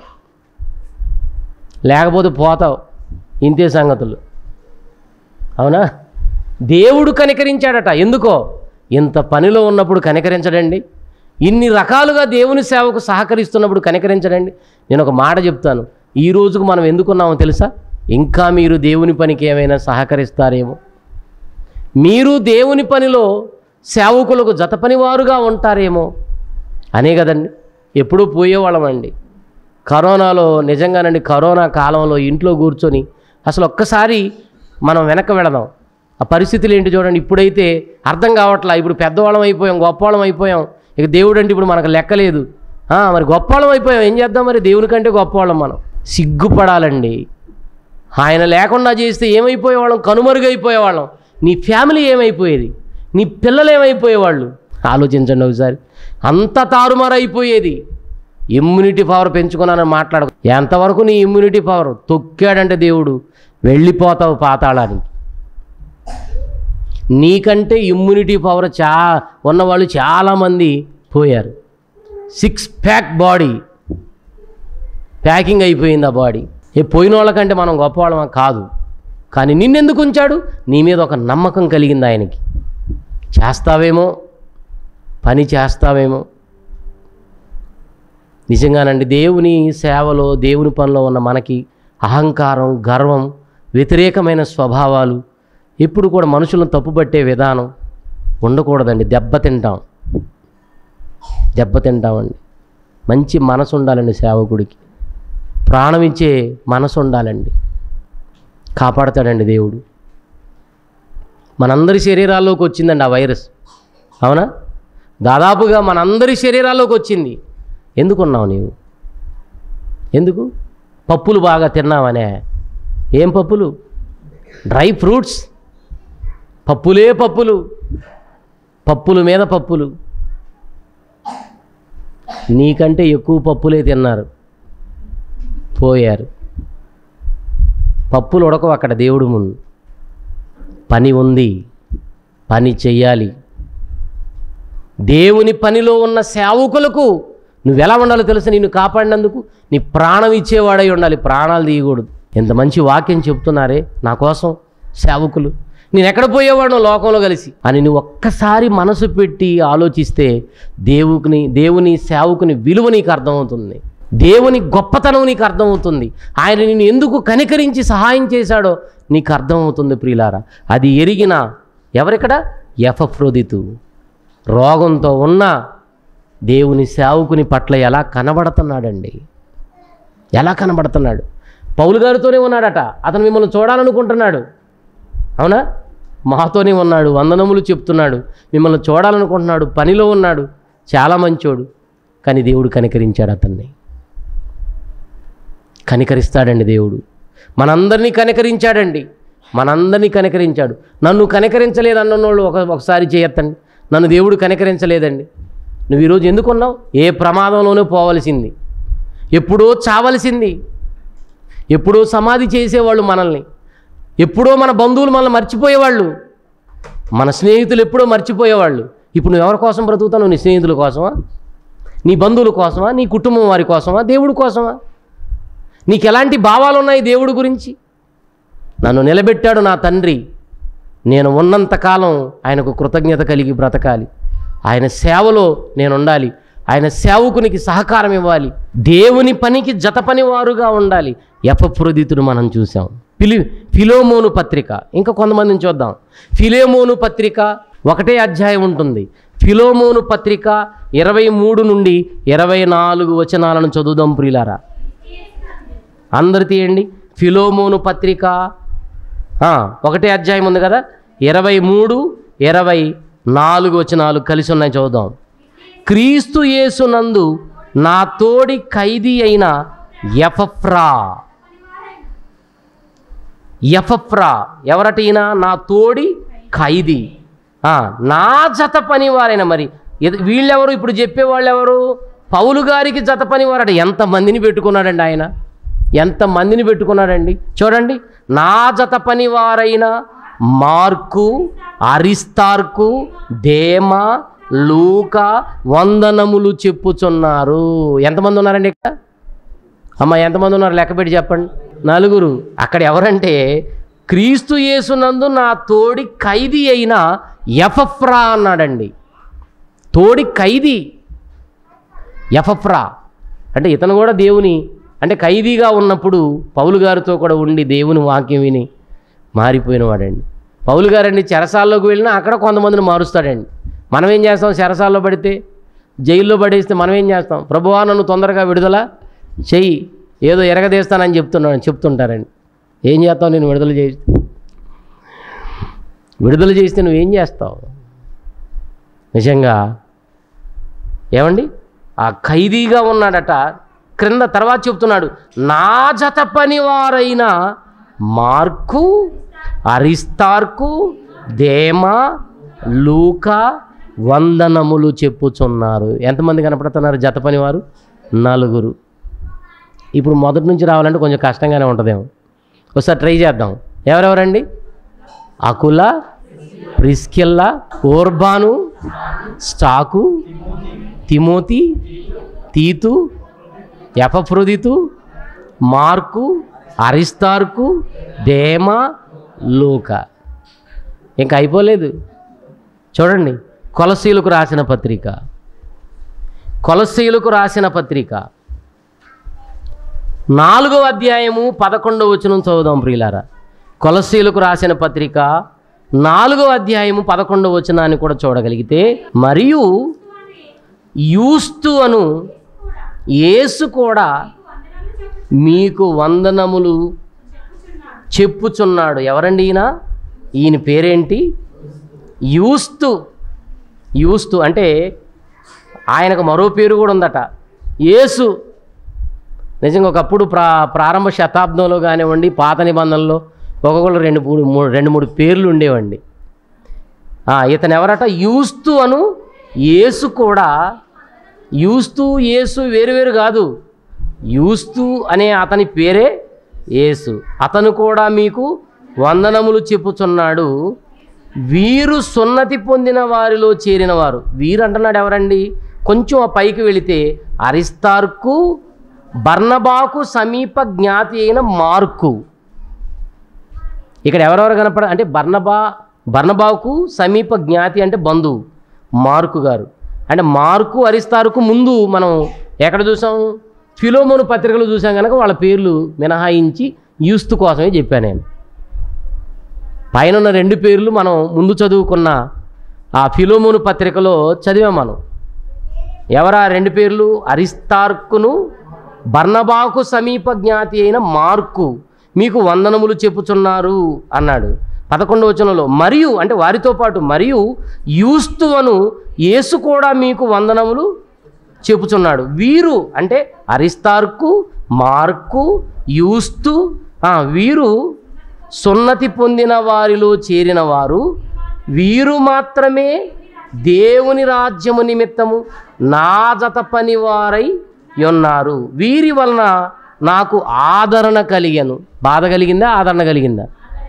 లేకపోతే పోతావు ఇంతే సంగతులు అవునా దేవుడు కనికరించాడట ఎందుకో ఇంత పనిలో ఉన్నప్పుడు కనికరించడండి ఇన్ని రకాలుగా దేవుని సేవకు సహకరిస్తున్నప్పుడు కనికరించడండి నేను ఒక మాట చెప్తాను ఈ రోజుకు మనం ఎందుకున్నామో తెలుసా ఇంకా మీరు దేవుని పనికి ఏమైనా సహకరిస్తారేమో మీరు దేవుని పనిలో సేవకులకు జత పనివారుగా ఉంటారేమో అనే కదండి ఎప్పుడూ పోయేవాళ్ళమండి కరోనాలో నిజంగానండి కరోనా కాలంలో ఇంట్లో కూర్చొని అసలు ఒక్కసారి మనం వెనక్కి వెళదాం ఆ పరిస్థితులు ఏంటి చూడండి ఇప్పుడైతే అర్థం కావట్లా ఇప్పుడు పెద్దవాళ్ళం అయిపోయాం గొప్పవాళ్ళం అయిపోయాం ఇక దేవుడు అంటే ఇప్పుడు మనకు లెక్కలేదు ఆ, మరి గొప్పవాళ్ళం అయిపోయాం ఏం చేద్దాం మరి దేవుని కంటే గొప్పవాళ్ళం మనం సిగ్గుపడాలండి ఆయన లేకుండా చేస్తే ఏమైపోయేవాళ్ళం కనుమరుగైపోయేవాళ్ళం నీ ఫ్యామిలీ ఏమైపోయేది నీ పిల్లలు ఏమైపోయేవాళ్ళు ఆలోచించండి ఒకసారి అంత తారుమారైపోయేది ఇమ్యూనిటీ పవర్ పెంచుకున్నానని మాట్లాడు ఎంతవరకు నీ ఇమ్యూనిటీ పవర్ తొక్కాడంటే దేవుడు వెళ్ళిపోతావు పాతాళానికి నీకంటే ఇమ్యూనిటీ పవర్ చా ఉన్నవాళ్ళు చాలామంది పోయారు సిక్స్ ప్యాక్ బాడీ ప్యాకింగ్ అయిపోయింది ఆ బాడీ ఏ పోయిన వాళ్ళకంటే మనం గొప్పవాళ్ళమా కాదు కానీ నిన్నెందుకు ఉంచాడు నీ మీద ఒక నమ్మకం కలిగింది ఆయనకి చేస్తావేమో పని చేస్తావేమో నిజంగానండి దేవుని సేవలో దేవుని పనిలో ఉన్న మనకి అహంకారం గర్వం వ్యతిరేకమైన స్వభావాలు ఎప్పుడు కూడా మనుషులను తప్పుపట్టే విధానం ఉండకూడదండి దెబ్బతింటాం దెబ్బతింటామండి మంచి మనసు ఉండాలండి సేవకుడికి ప్రాణం ఇచ్చే మనసు ఉండాలండి కాపాడతాడండి దేవుడు మనందరి శరీరాల్లోకి వచ్చిందండి ఆ వైరస్ అవునా దాదాపుగా మనందరి శరీరాల్లోకి వచ్చింది ఎందుకున్నావు నీవు ఎందుకు పప్పులు బాగా తిన్నావనే ఏం పప్పులు డ్రై ఫ్రూట్స్ పప్పులే పప్పులు పప్పుల మీద పప్పులు నీకంటే ఎక్కువ పప్పులే తిన్నారు పోయారు పప్పులు ఉడకవు అక్కడ దేవుడు ముందు పని ఉంది పని చెయ్యాలి దేవుని పనిలో ఉన్న సేవకులకు నువ్వు ఎలా ఉండాలో తెలుసు నిన్ను కాపాడినందుకు నీ ప్రాణం ఇచ్చేవాడై ఉండాలి ప్రాణాలు తీయకూడదు ఎంత మంచి వాక్యం చెప్తున్నారే నా కోసం సేవకులు నేను ఎక్కడ పోయేవాడు లోకంలో కలిసి అని నువ్వు ఒక్కసారి మనసు పెట్టి ఆలోచిస్తే దేవుని దేవుని సేవకుని విలువ నీకు అర్థమవుతుంది దేవుని గొప్పతనం నీకు అర్థమవుతుంది ఆయన నిన్ను ఎందుకు కనికరించి సహాయం చేశాడో నీకు అర్థమవుతుంది ప్రియులారా అది ఎరిగిన ఎవరిక్కడ ఎఫఫ్రోదితు రోగంతో ఉన్న దేవుని సేవకుని పట్ల ఎలా కనబడుతున్నాడండి ఎలా కనబడుతున్నాడు పౌలు గారితోనే ఉన్నాడట అతను మిమ్మల్ని చూడాలనుకుంటున్నాడు అవునా మాతోనే ఉన్నాడు వందనములు చెప్తున్నాడు మిమ్మల్ని చూడాలనుకుంటున్నాడు పనిలో ఉన్నాడు చాలా మంచోడు కానీ దేవుడు కనికరించాడు అతన్ని కనికరిస్తాడండి దేవుడు మనందరినీ కనికరించాడండి మనందరినీ కనికరించాడు నన్ను కనికరించలేదన్నోళ్ళు ఒక ఒకసారి చేయొద్దండి నన్ను దేవుడు కనికరించలేదండి నువ్వు ఈరోజు ఎందుకున్నావు ఏ ప్రమాదంలోనూ పోవలసింది ఎప్పుడో చావలసింది ఎప్పుడో సమాధి చేసేవాళ్ళు మనల్ని ఎప్పుడో మన బంధువులు మనల్ని మర్చిపోయేవాళ్ళు మన స్నేహితులు ఎప్పుడో మర్చిపోయేవాళ్ళు ఇప్పుడు నువ్వు ఎవరి కోసం బ్రతుకుతావు నీ స్నేహితుల కోసమా నీ బంధువుల కోసమా నీ కుటుంబం వారి కోసమా దేవుడి కోసమా నీకు ఎలాంటి భావాలు ఉన్నాయి దేవుడి గురించి నన్ను నిలబెట్టాడు నా తండ్రి నేను ఉన్నంతకాలం ఆయనకు కృతజ్ఞత కలిగి బ్రతకాలి ఆయన సేవలో నేను ఉండాలి ఆయన సేవకునికి సహకారం ఇవ్వాలి దేవుని పనికి జత పనివారుగా ఉండాలి ఎఫప్రదితుడు మనం చూసాం ఫిలి ఫిలోమోను పత్రిక ఇంకా కొంతమందిని చూద్దాం ఫిలోమోను పత్రిక ఒకటే అధ్యాయం ఉంటుంది ఫిలోమోను పత్రిక ఇరవై మూడు నుండి ఇరవై నాలుగు వచనాలను చదువుదాం ప్రియులారా అందరు తీయండి ఫిలోమోను పత్రిక ఆ, ఒకటే అధ్యాయం ఉంది కదా ఇరవై మూడు ఇరవై నాలుగు వచనాలు కలిసి ఉన్నాయి చూద్దాం క్రీస్తు యేసునందు నా తోడి ఖైదీ అయిన ఎఫఫ్రా ఎఫఫ్రా ఎవరట ఈయన నా తోడి ఖైదీ ఆ, నా జత పనివారైన మరి ఎద- వీళ్ళెవరు ఇప్పుడు చెప్పేవాళ్ళు ఎవరు పౌలు గారికి జత పనివారట ఎంతమందిని పెట్టుకున్నాడండి ఆయన ఎంతమందిని పెట్టుకున్నాడండి చూడండి నా జత పనివారైన మార్కు అరిస్తార్కు దేమ లూక వందనములు చెప్పుచున్నారు ఎంతమంది ఉన్నారండి ఇక్కడ అమ్మ ఎంతమంది ఉన్నారు లెక్క పెట్టి చెప్పండి నలుగురు అక్కడ ఎవరంటే క్రీస్తు యేసునందు నా తోడి ఖైదీ అయిన ఎఫఫ్రా అన్నాడండి తోడి ఖైదీ ఎఫఫ్రా అంటే ఇతను కూడా దేవుని అంటే ఖైదీగా ఉన్నప్పుడు పౌలు గారితో కూడా ఉండి దేవుని వాక్యం విని మారిపోయిన వాడండి పౌలు గారండి చెరసాల్లోకి వెళ్ళినా అక్కడ కొంతమందిని మారుస్తాడండి మనం ఏం చేస్తాం చెరసాల్లో పడితే జైల్లో పడేస్తే మనం ఏం చేస్తాం ప్రభువా నన్ను తొందరగా విడుదల చెయ్యి ఏదో ఎరగదీస్తానని చెప్తున్నాడు చెప్తుంటారండి ఏం చేస్తావు నేను విడుదల చేసి విడుదల చేస్తే నువ్వేం చేస్తావు నిజంగా ఏమండి ఆ ఖైదీగా ఉన్నాడట క్రింద తర్వాత చెప్తున్నాడు నా జత పనివారైన మార్కు అరిస్తార్కు దేమ లూకా వందనములు చెప్పుచున్నారు ఎంతమంది కనపడుతున్నారు జత పనివారు నలుగురు ఇప్పుడు మొదటి నుంచి రావాలంటే కొంచెం కష్టంగానే ఉంటుందేమో ఒకసారి ట్రై చేద్దాం ఎవరెవరండి Aquila Priscilla Urbanus Stachys Timothy Titus Epaphroditus mark అరిస్తార్కు Demas లూక ఇంకా అయిపోలేదు చూడండి కొలసీలకు రాసిన పత్రిక కొలసీలకు రాసిన పత్రిక నాలుగవ అధ్యాయము పదకొండవ వచనం చదువుదాం ప్రియులారా కొలసీలకు రాసిన పత్రిక నాలుగవ అధ్యాయము పదకొండవ వచనాన్ని కూడా చూడగలిగితే మరియు యూస్తు అను యేసు కూడా మీకు వందనములు చెప్పుచున్నాడు ఎవరండి ఈయన ఈయన పేరేంటి యూస్తు యూస్తు అంటే ఆయనకు మరో పేరు కూడా ఉందట యేసు నిజంగా ఒకప్పుడు ప్రా ప్రారంభ శతాబ్దంలో కానివ్వండి పాత నిబంధనలో ఒక్కొక్కరు రెండు మూడు మూడు రెండు మూడు పేర్లు ఉండేవండి ఆ, ఇతను ఎవరట యూస్తు అను యేసు కూడా యూస్తు యేసు వేరువేరు కాదు యూస్తు అనే అతని పేరే యేసు అతను కూడా మీకు వందనములు చెప్పుచున్నాడు వీరు సున్నతి పొందిన వారిలో చేరిన వారు వీరు అంటున్నాడు ఎవరండి కొంచెం ఆ పైకి వెళితే అరిస్తార్కు బర్నబాకు సమీప జ్ఞాతి అయిన మార్కు ఇక్కడ ఎవరెవరు కనపడ అంటే బర్నబా బర్నబాకు సమీప జ్ఞాతి అంటే బంధువు మార్కు గారు అంటే మార్కు అరిస్తారుకు ముందు మనం ఎక్కడ చూసాం ఫిలోమోను పత్రికలు చూసాం కనుక వాళ్ళ పేర్లు మినహాయించి యూస్త్ కోసమే చెప్పాను నేను పైన ఉన్న రెండు పేర్లు మనం ముందు చదువుకున్న ఆ ఫిలోమోను పత్రికలో చదివాం మనం ఎవరా రెండు పేర్లు అరిస్తార్కును బర్నబాకు సమీప జ్ఞాతి అయిన మార్కు మీకు వందనములు చెప్పుచున్నారు అన్నాడు పదకొండవ వచనంలో మరియు అంటే వారితో పాటు మరియు యూస్తువను యేసు కూడా మీకు వందనములు చెప్పుచున్నాడు వీరు అంటే అరిస్తార్కు మార్కు యూస్తు ఆ, వీరు సున్నతి పొందిన వారిలో చేరిన వారు వీరు మాత్రమే దేవుని రాజ్యము నిమిత్తము నా జత పని వారై ఉన్నారు వీరి వలన నాకు ఆదరణ కలిగను బాధ కలిగిందా ఆదరణ కలిగిందా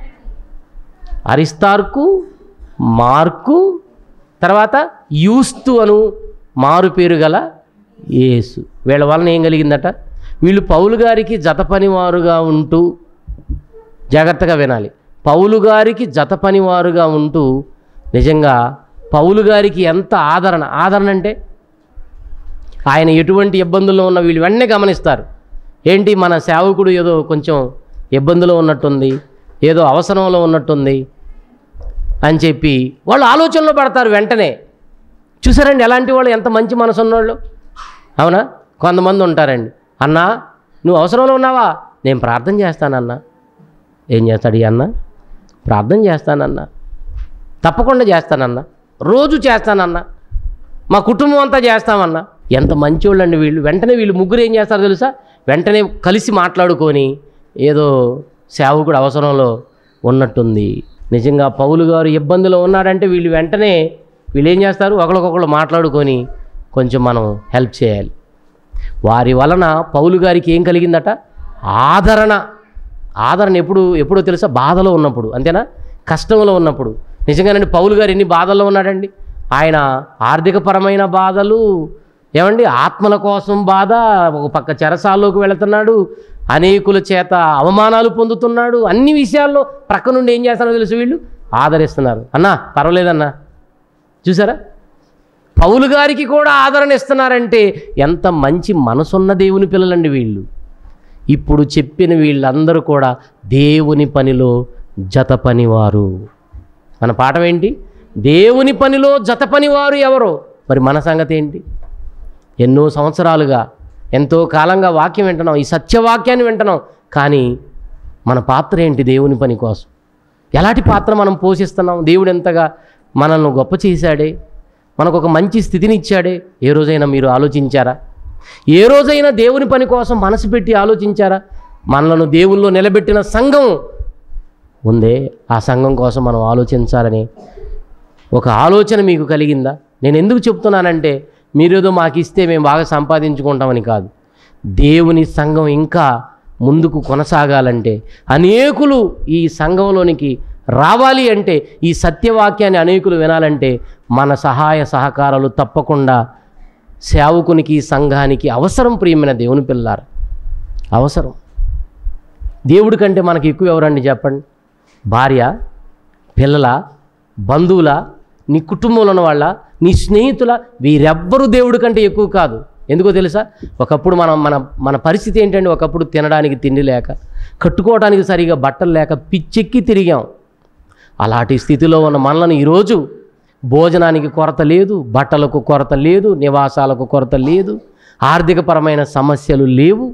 అరిస్తార్కు మార్కు తర్వాత యూస్తు అను మారు పేరు గల యేసు వీళ్ళ వలన ఏం కలిగిందట వీళ్ళు పౌలు గారికి జత పనివారుగా ఉంటూ జాగ్రత్తగా వినాలి పౌలు గారికి జత పనివారుగా ఉంటూ నిజంగా పౌలు గారికి ఎంత ఆదరణ ఆదరణ అంటే ఆయన ఎటువంటి ఇబ్బందుల్లో ఉన్న వీళ్ళు వెంటనే గమనిస్తారు ఏంటి మన సేవకుడు ఏదో కొంచెం ఇబ్బందిలో ఉన్నట్టుంది ఏదో అవసరంలో ఉన్నట్టుంది అని చెప్పి వాళ్ళు ఆలోచనలో పడతారు వెంటనే చూసారండి ఎలాంటి వాళ్ళు ఎంత మంచి మనసు ఉన్నోళ్ళు అవునా కొంతమంది ఉంటారండి అన్నా నువ్వు అవసరంలో ఉన్నావా నేను ప్రార్థన చేస్తానన్నా ఏం చేస్తాడు ఈ అన్న ప్రార్థన చేస్తానన్నా తప్పకుండా చేస్తానన్నా రోజు చేస్తానన్నా మా కుటుంబం అంతా చేస్తామన్నా ఎంత మంచోళ్ళండి వీళ్ళు వెంటనే వీళ్ళు ముగ్గురు ఏం చేస్తారో తెలుసా వెంటనే కలిసి మాట్లాడుకొని ఏదో సేవకుడు అవసరంలో ఉన్నట్టుంది నిజంగా పౌలు గారు ఇబ్బందిలో ఉన్నాడంటే వీళ్ళు వెంటనే వీళ్ళు ఏం చేస్తారు ఒకరికొకరు మాట్లాడుకొని కొంచెం మనం హెల్ప్ చేయాలి వారి వలన పౌలు గారికి ఏం కలిగిందట ఆదరణ ఆదరణ ఎప్పుడు ఎప్పుడో తెలుసా బాధలో ఉన్నప్పుడు అంతేనా కష్టంలో ఉన్నప్పుడు నిజంగానండి పౌలు గారు ఎన్ని బాధల్లో ఉన్నాడండి ఆయన ఆర్థికపరమైన బాధలు ఏమండి ఆత్మల కోసం బాధ ఒక పక్క చెరసాల్లోకి వెళుతున్నాడు అనేకుల చేత అవమానాలు పొందుతున్నాడు అన్ని విషయాల్లో ప్రక్క నుండి ఏం చేస్తారో తెలుసు వీళ్ళు ఆదరిస్తున్నారు అన్నా పర్వాలేదన్నా చూసారా పౌలు గారికి కూడా ఆదరణ ఇస్తున్నారంటే ఎంత మంచి మనసున్న దేవుని పిల్లలండి వీళ్ళు ఇప్పుడు చెప్పిన వీళ్ళందరూ కూడా దేవుని పనిలో జత పనివారు మన పాఠం ఏంటి దేవుని పనిలో జత పనివారు ఎవరో మరి మన సంగతి ఏంటి ఎన్నో సంవత్సరాలుగా ఎంతో కాలంగా వాక్యం వింటున్నాం ఈ సత్యవాక్యాన్ని వింటున్నాం కానీ మన పాత్ర ఏంటి దేవుని పని కోసం ఎలాంటి పాత్ర మనం పోషిస్తున్నాం దేవుడు ఎంతగా మనల్ని గొప్ప చేశాడే మనకు ఒక మంచి స్థితిని ఇచ్చాడే ఏ రోజైనా మీరు ఆలోచించారా ఏ రోజైనా దేవుని పని కోసం మనసు పెట్టి ఆలోచించారా మనలను దేవుల్లో నిలబెట్టిన సంఘం ఉందే ఆ సంఘం కోసం మనం ఆలోచించాలని ఒక ఆలోచన మీకు కలిగిందా నేను ఎందుకు చెప్తున్నానంటే మీరేదో మాకు ఇస్తే మేము బాగా సంపాదించుకుంటామని కాదు దేవుని సంఘం ఇంకా ముందుకు కొనసాగాలంటే అనేకులు ఈ సంఘంలోనికి రావాలి అంటే ఈ సత్యవాక్యాన్ని అనేకులు వినాలంటే మన సహాయ సహకారాలు తప్పకుండా సేవకునికి సంఘానికి అవసరం ప్రియమైన దేవుని పిల్లారు అవసరం దేవుడి కంటే మనకి ఎక్కువ ఎవరండి చెప్పండి భార్య పిల్లల బంధువుల నీ కుటుంబంలో ఉన్న వాళ్ళ నీ స్నేహితుల వీరెవ్వరూ దేవుడి కంటే ఎక్కువ కాదు ఎందుకో తెలుసా ఒకప్పుడు మనం మన మన పరిస్థితి ఏంటంటే ఒకప్పుడు తినడానికి తిండి లేక కట్టుకోవడానికి సరిగా బట్టలు లేక పిచ్చెక్కి తిరిగాం అలాంటి స్థితిలో ఉన్న మనలను ఈరోజు భోజనానికి కొరత లేదు బట్టలకు కొరత లేదు నివాసాలకు కొరత లేదు ఆర్థికపరమైన సమస్యలు లేవు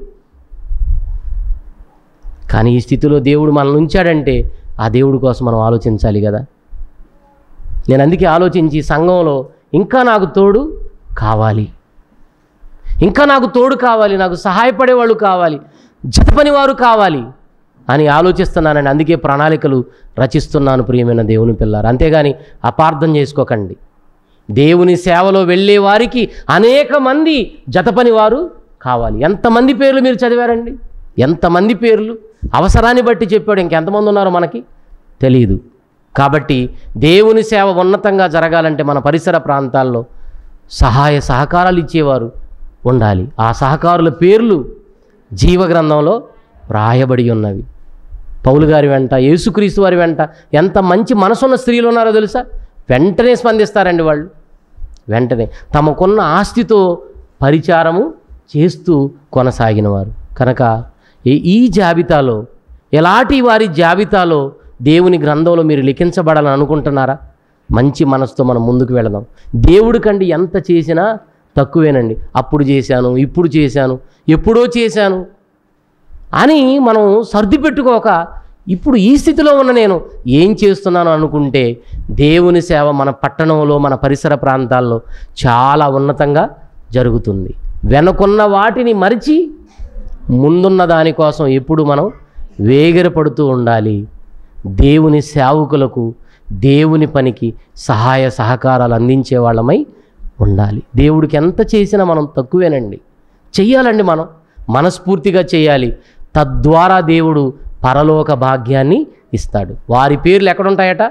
కానీ ఈ స్థితిలో దేవుడు మనల్ని ఉంచాడంటే ఆ దేవుడి కోసం మనం ఆలోచించాలి కదా నేను అందుకే ఆలోచించి సంఘంలో ఇంకా నాకు తోడు కావాలి ఇంకా నాకు తోడు కావాలి నాకు సహాయపడే వాళ్ళు కావాలి జతపని వారు కావాలి అని ఆలోచిస్తున్నానని అందుకే ప్రణాళికలు రచిస్తున్నాను ప్రియమైన దేవుని పిల్లారు అంతేగాని అపార్థం చేసుకోకండి దేవుని సేవలో వెళ్ళే వారికి అనేక మంది జతపని వారు కావాలి ఎంతమంది పేర్లు మీరు చదివారండి ఎంతమంది పేర్లు అవసరాన్ని బట్టి చెప్పాడు ఇంకెంతమంది ఉన్నారో మనకి తెలియదు కాబట్టి దేవుని సేవ ఉన్నతంగా జరగాలంటే మన పరిసర ప్రాంతాల్లో సహాయ సహకారాలు ఇచ్చేవారు ఉండాలి ఆ సహకారుల పేర్లు జీవగ్రంథంలో రాయబడి ఉన్నవి పౌలు గారి వెంట యేసుక్రీస్తు వారి వెంట ఎంత మంచి మనసున్న స్త్రీలు ఉన్నారో తెలుసా వెంటనే స్పందిస్తారండి వాళ్ళు వెంటనే తమకున్న ఆస్తితో పరిచారము చేస్తూ కొనసాగినవారు కనుక ఈ- ఈ జాబితాలో ఎలాంటి వారి జాబితాలో దేవుని గ్రంథంలో మీరు లిఖించబడాలని అనుకుంటున్నారా మంచి మనసుతో మనం ముందుకు వెళదాం దేవుడి కంటే ఎంత చేసినా తక్కువేనండి అప్పుడు చేశాను ఇప్పుడు చేశాను ఎప్పుడో చేశాను అని మనం సర్ది పెట్టుకోక ఇప్పుడు ఈ స్థితిలో ఉన్న నేను ఏం చేస్తున్నాను అనుకుంటే దేవుని సేవ మన పట్టణంలో మన పరిసర ప్రాంతాల్లో చాలా ఉన్నతంగా జరుగుతుంది వెనకున్న వాటిని మరిచి ముందున్న దానికోసం ఎప్పుడు మనం వేగిరపడుతూ ఉండాలి దేవుని సేవకులకు దేవుని పనికి సహాయ సహకారాలు అందించే వాళ్ళమై ఉండాలి దేవుడికి ఎంత చేసినా మనం తక్కువేనండి చెయ్యాలండి మనం మనస్ఫూర్తిగా చేయాలి తద్వారా దేవుడు పరలోక భాగ్యాన్ని ఇస్తాడు వారి పేర్లు ఎక్కడుంటాయట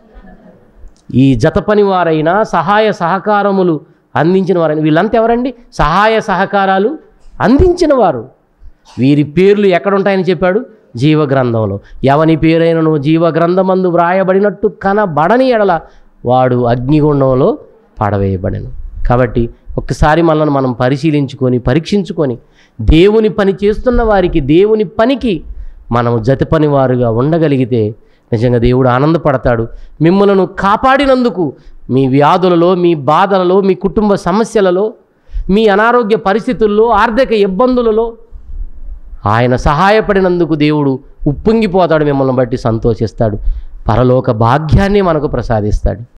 ఈ జత పని వారైనా సహాయ సహకారములు అందించిన వారైనా వీళ్ళంతా ఎవరండి సహాయ సహకారాలు అందించిన వారు వీరి పేర్లు ఎక్కడుంటాయని చెప్పాడు జీవగ్రంథంలో ఎవని పేరైనను జీవగ్రంథమందు వ్రాయబడినట్టు కనబడని ఎడల వాడు అగ్నిగుండంలో పడవేయబడెను కాబట్టి ఒక్కసారి మనల్ని మనం పరిశీలించుకొని పరీక్షించుకొని దేవుని పని చేస్తున్న వారికి దేవుని పనికి మనం జత పని వారుగా ఉండగలిగితే నిజంగా దేవుడు ఆనందపడతాడు మిమ్మలను కాపాడినందుకు మీ వ్యాధులలో మీ బాధలలో మీ కుటుంబ సమస్యలలో మీ అనారోగ్య పరిస్థితుల్లో ఆర్థిక ఇబ్బందులలో ఆయన సహాయపడినందుకు దేవుడు ఉప్పొంగిపోతాడు మిమ్మల్ని బట్టి సంతోషిస్తాడు పరలోక భాగ్యాన్ని మనకు ప్రసాదిస్తాడు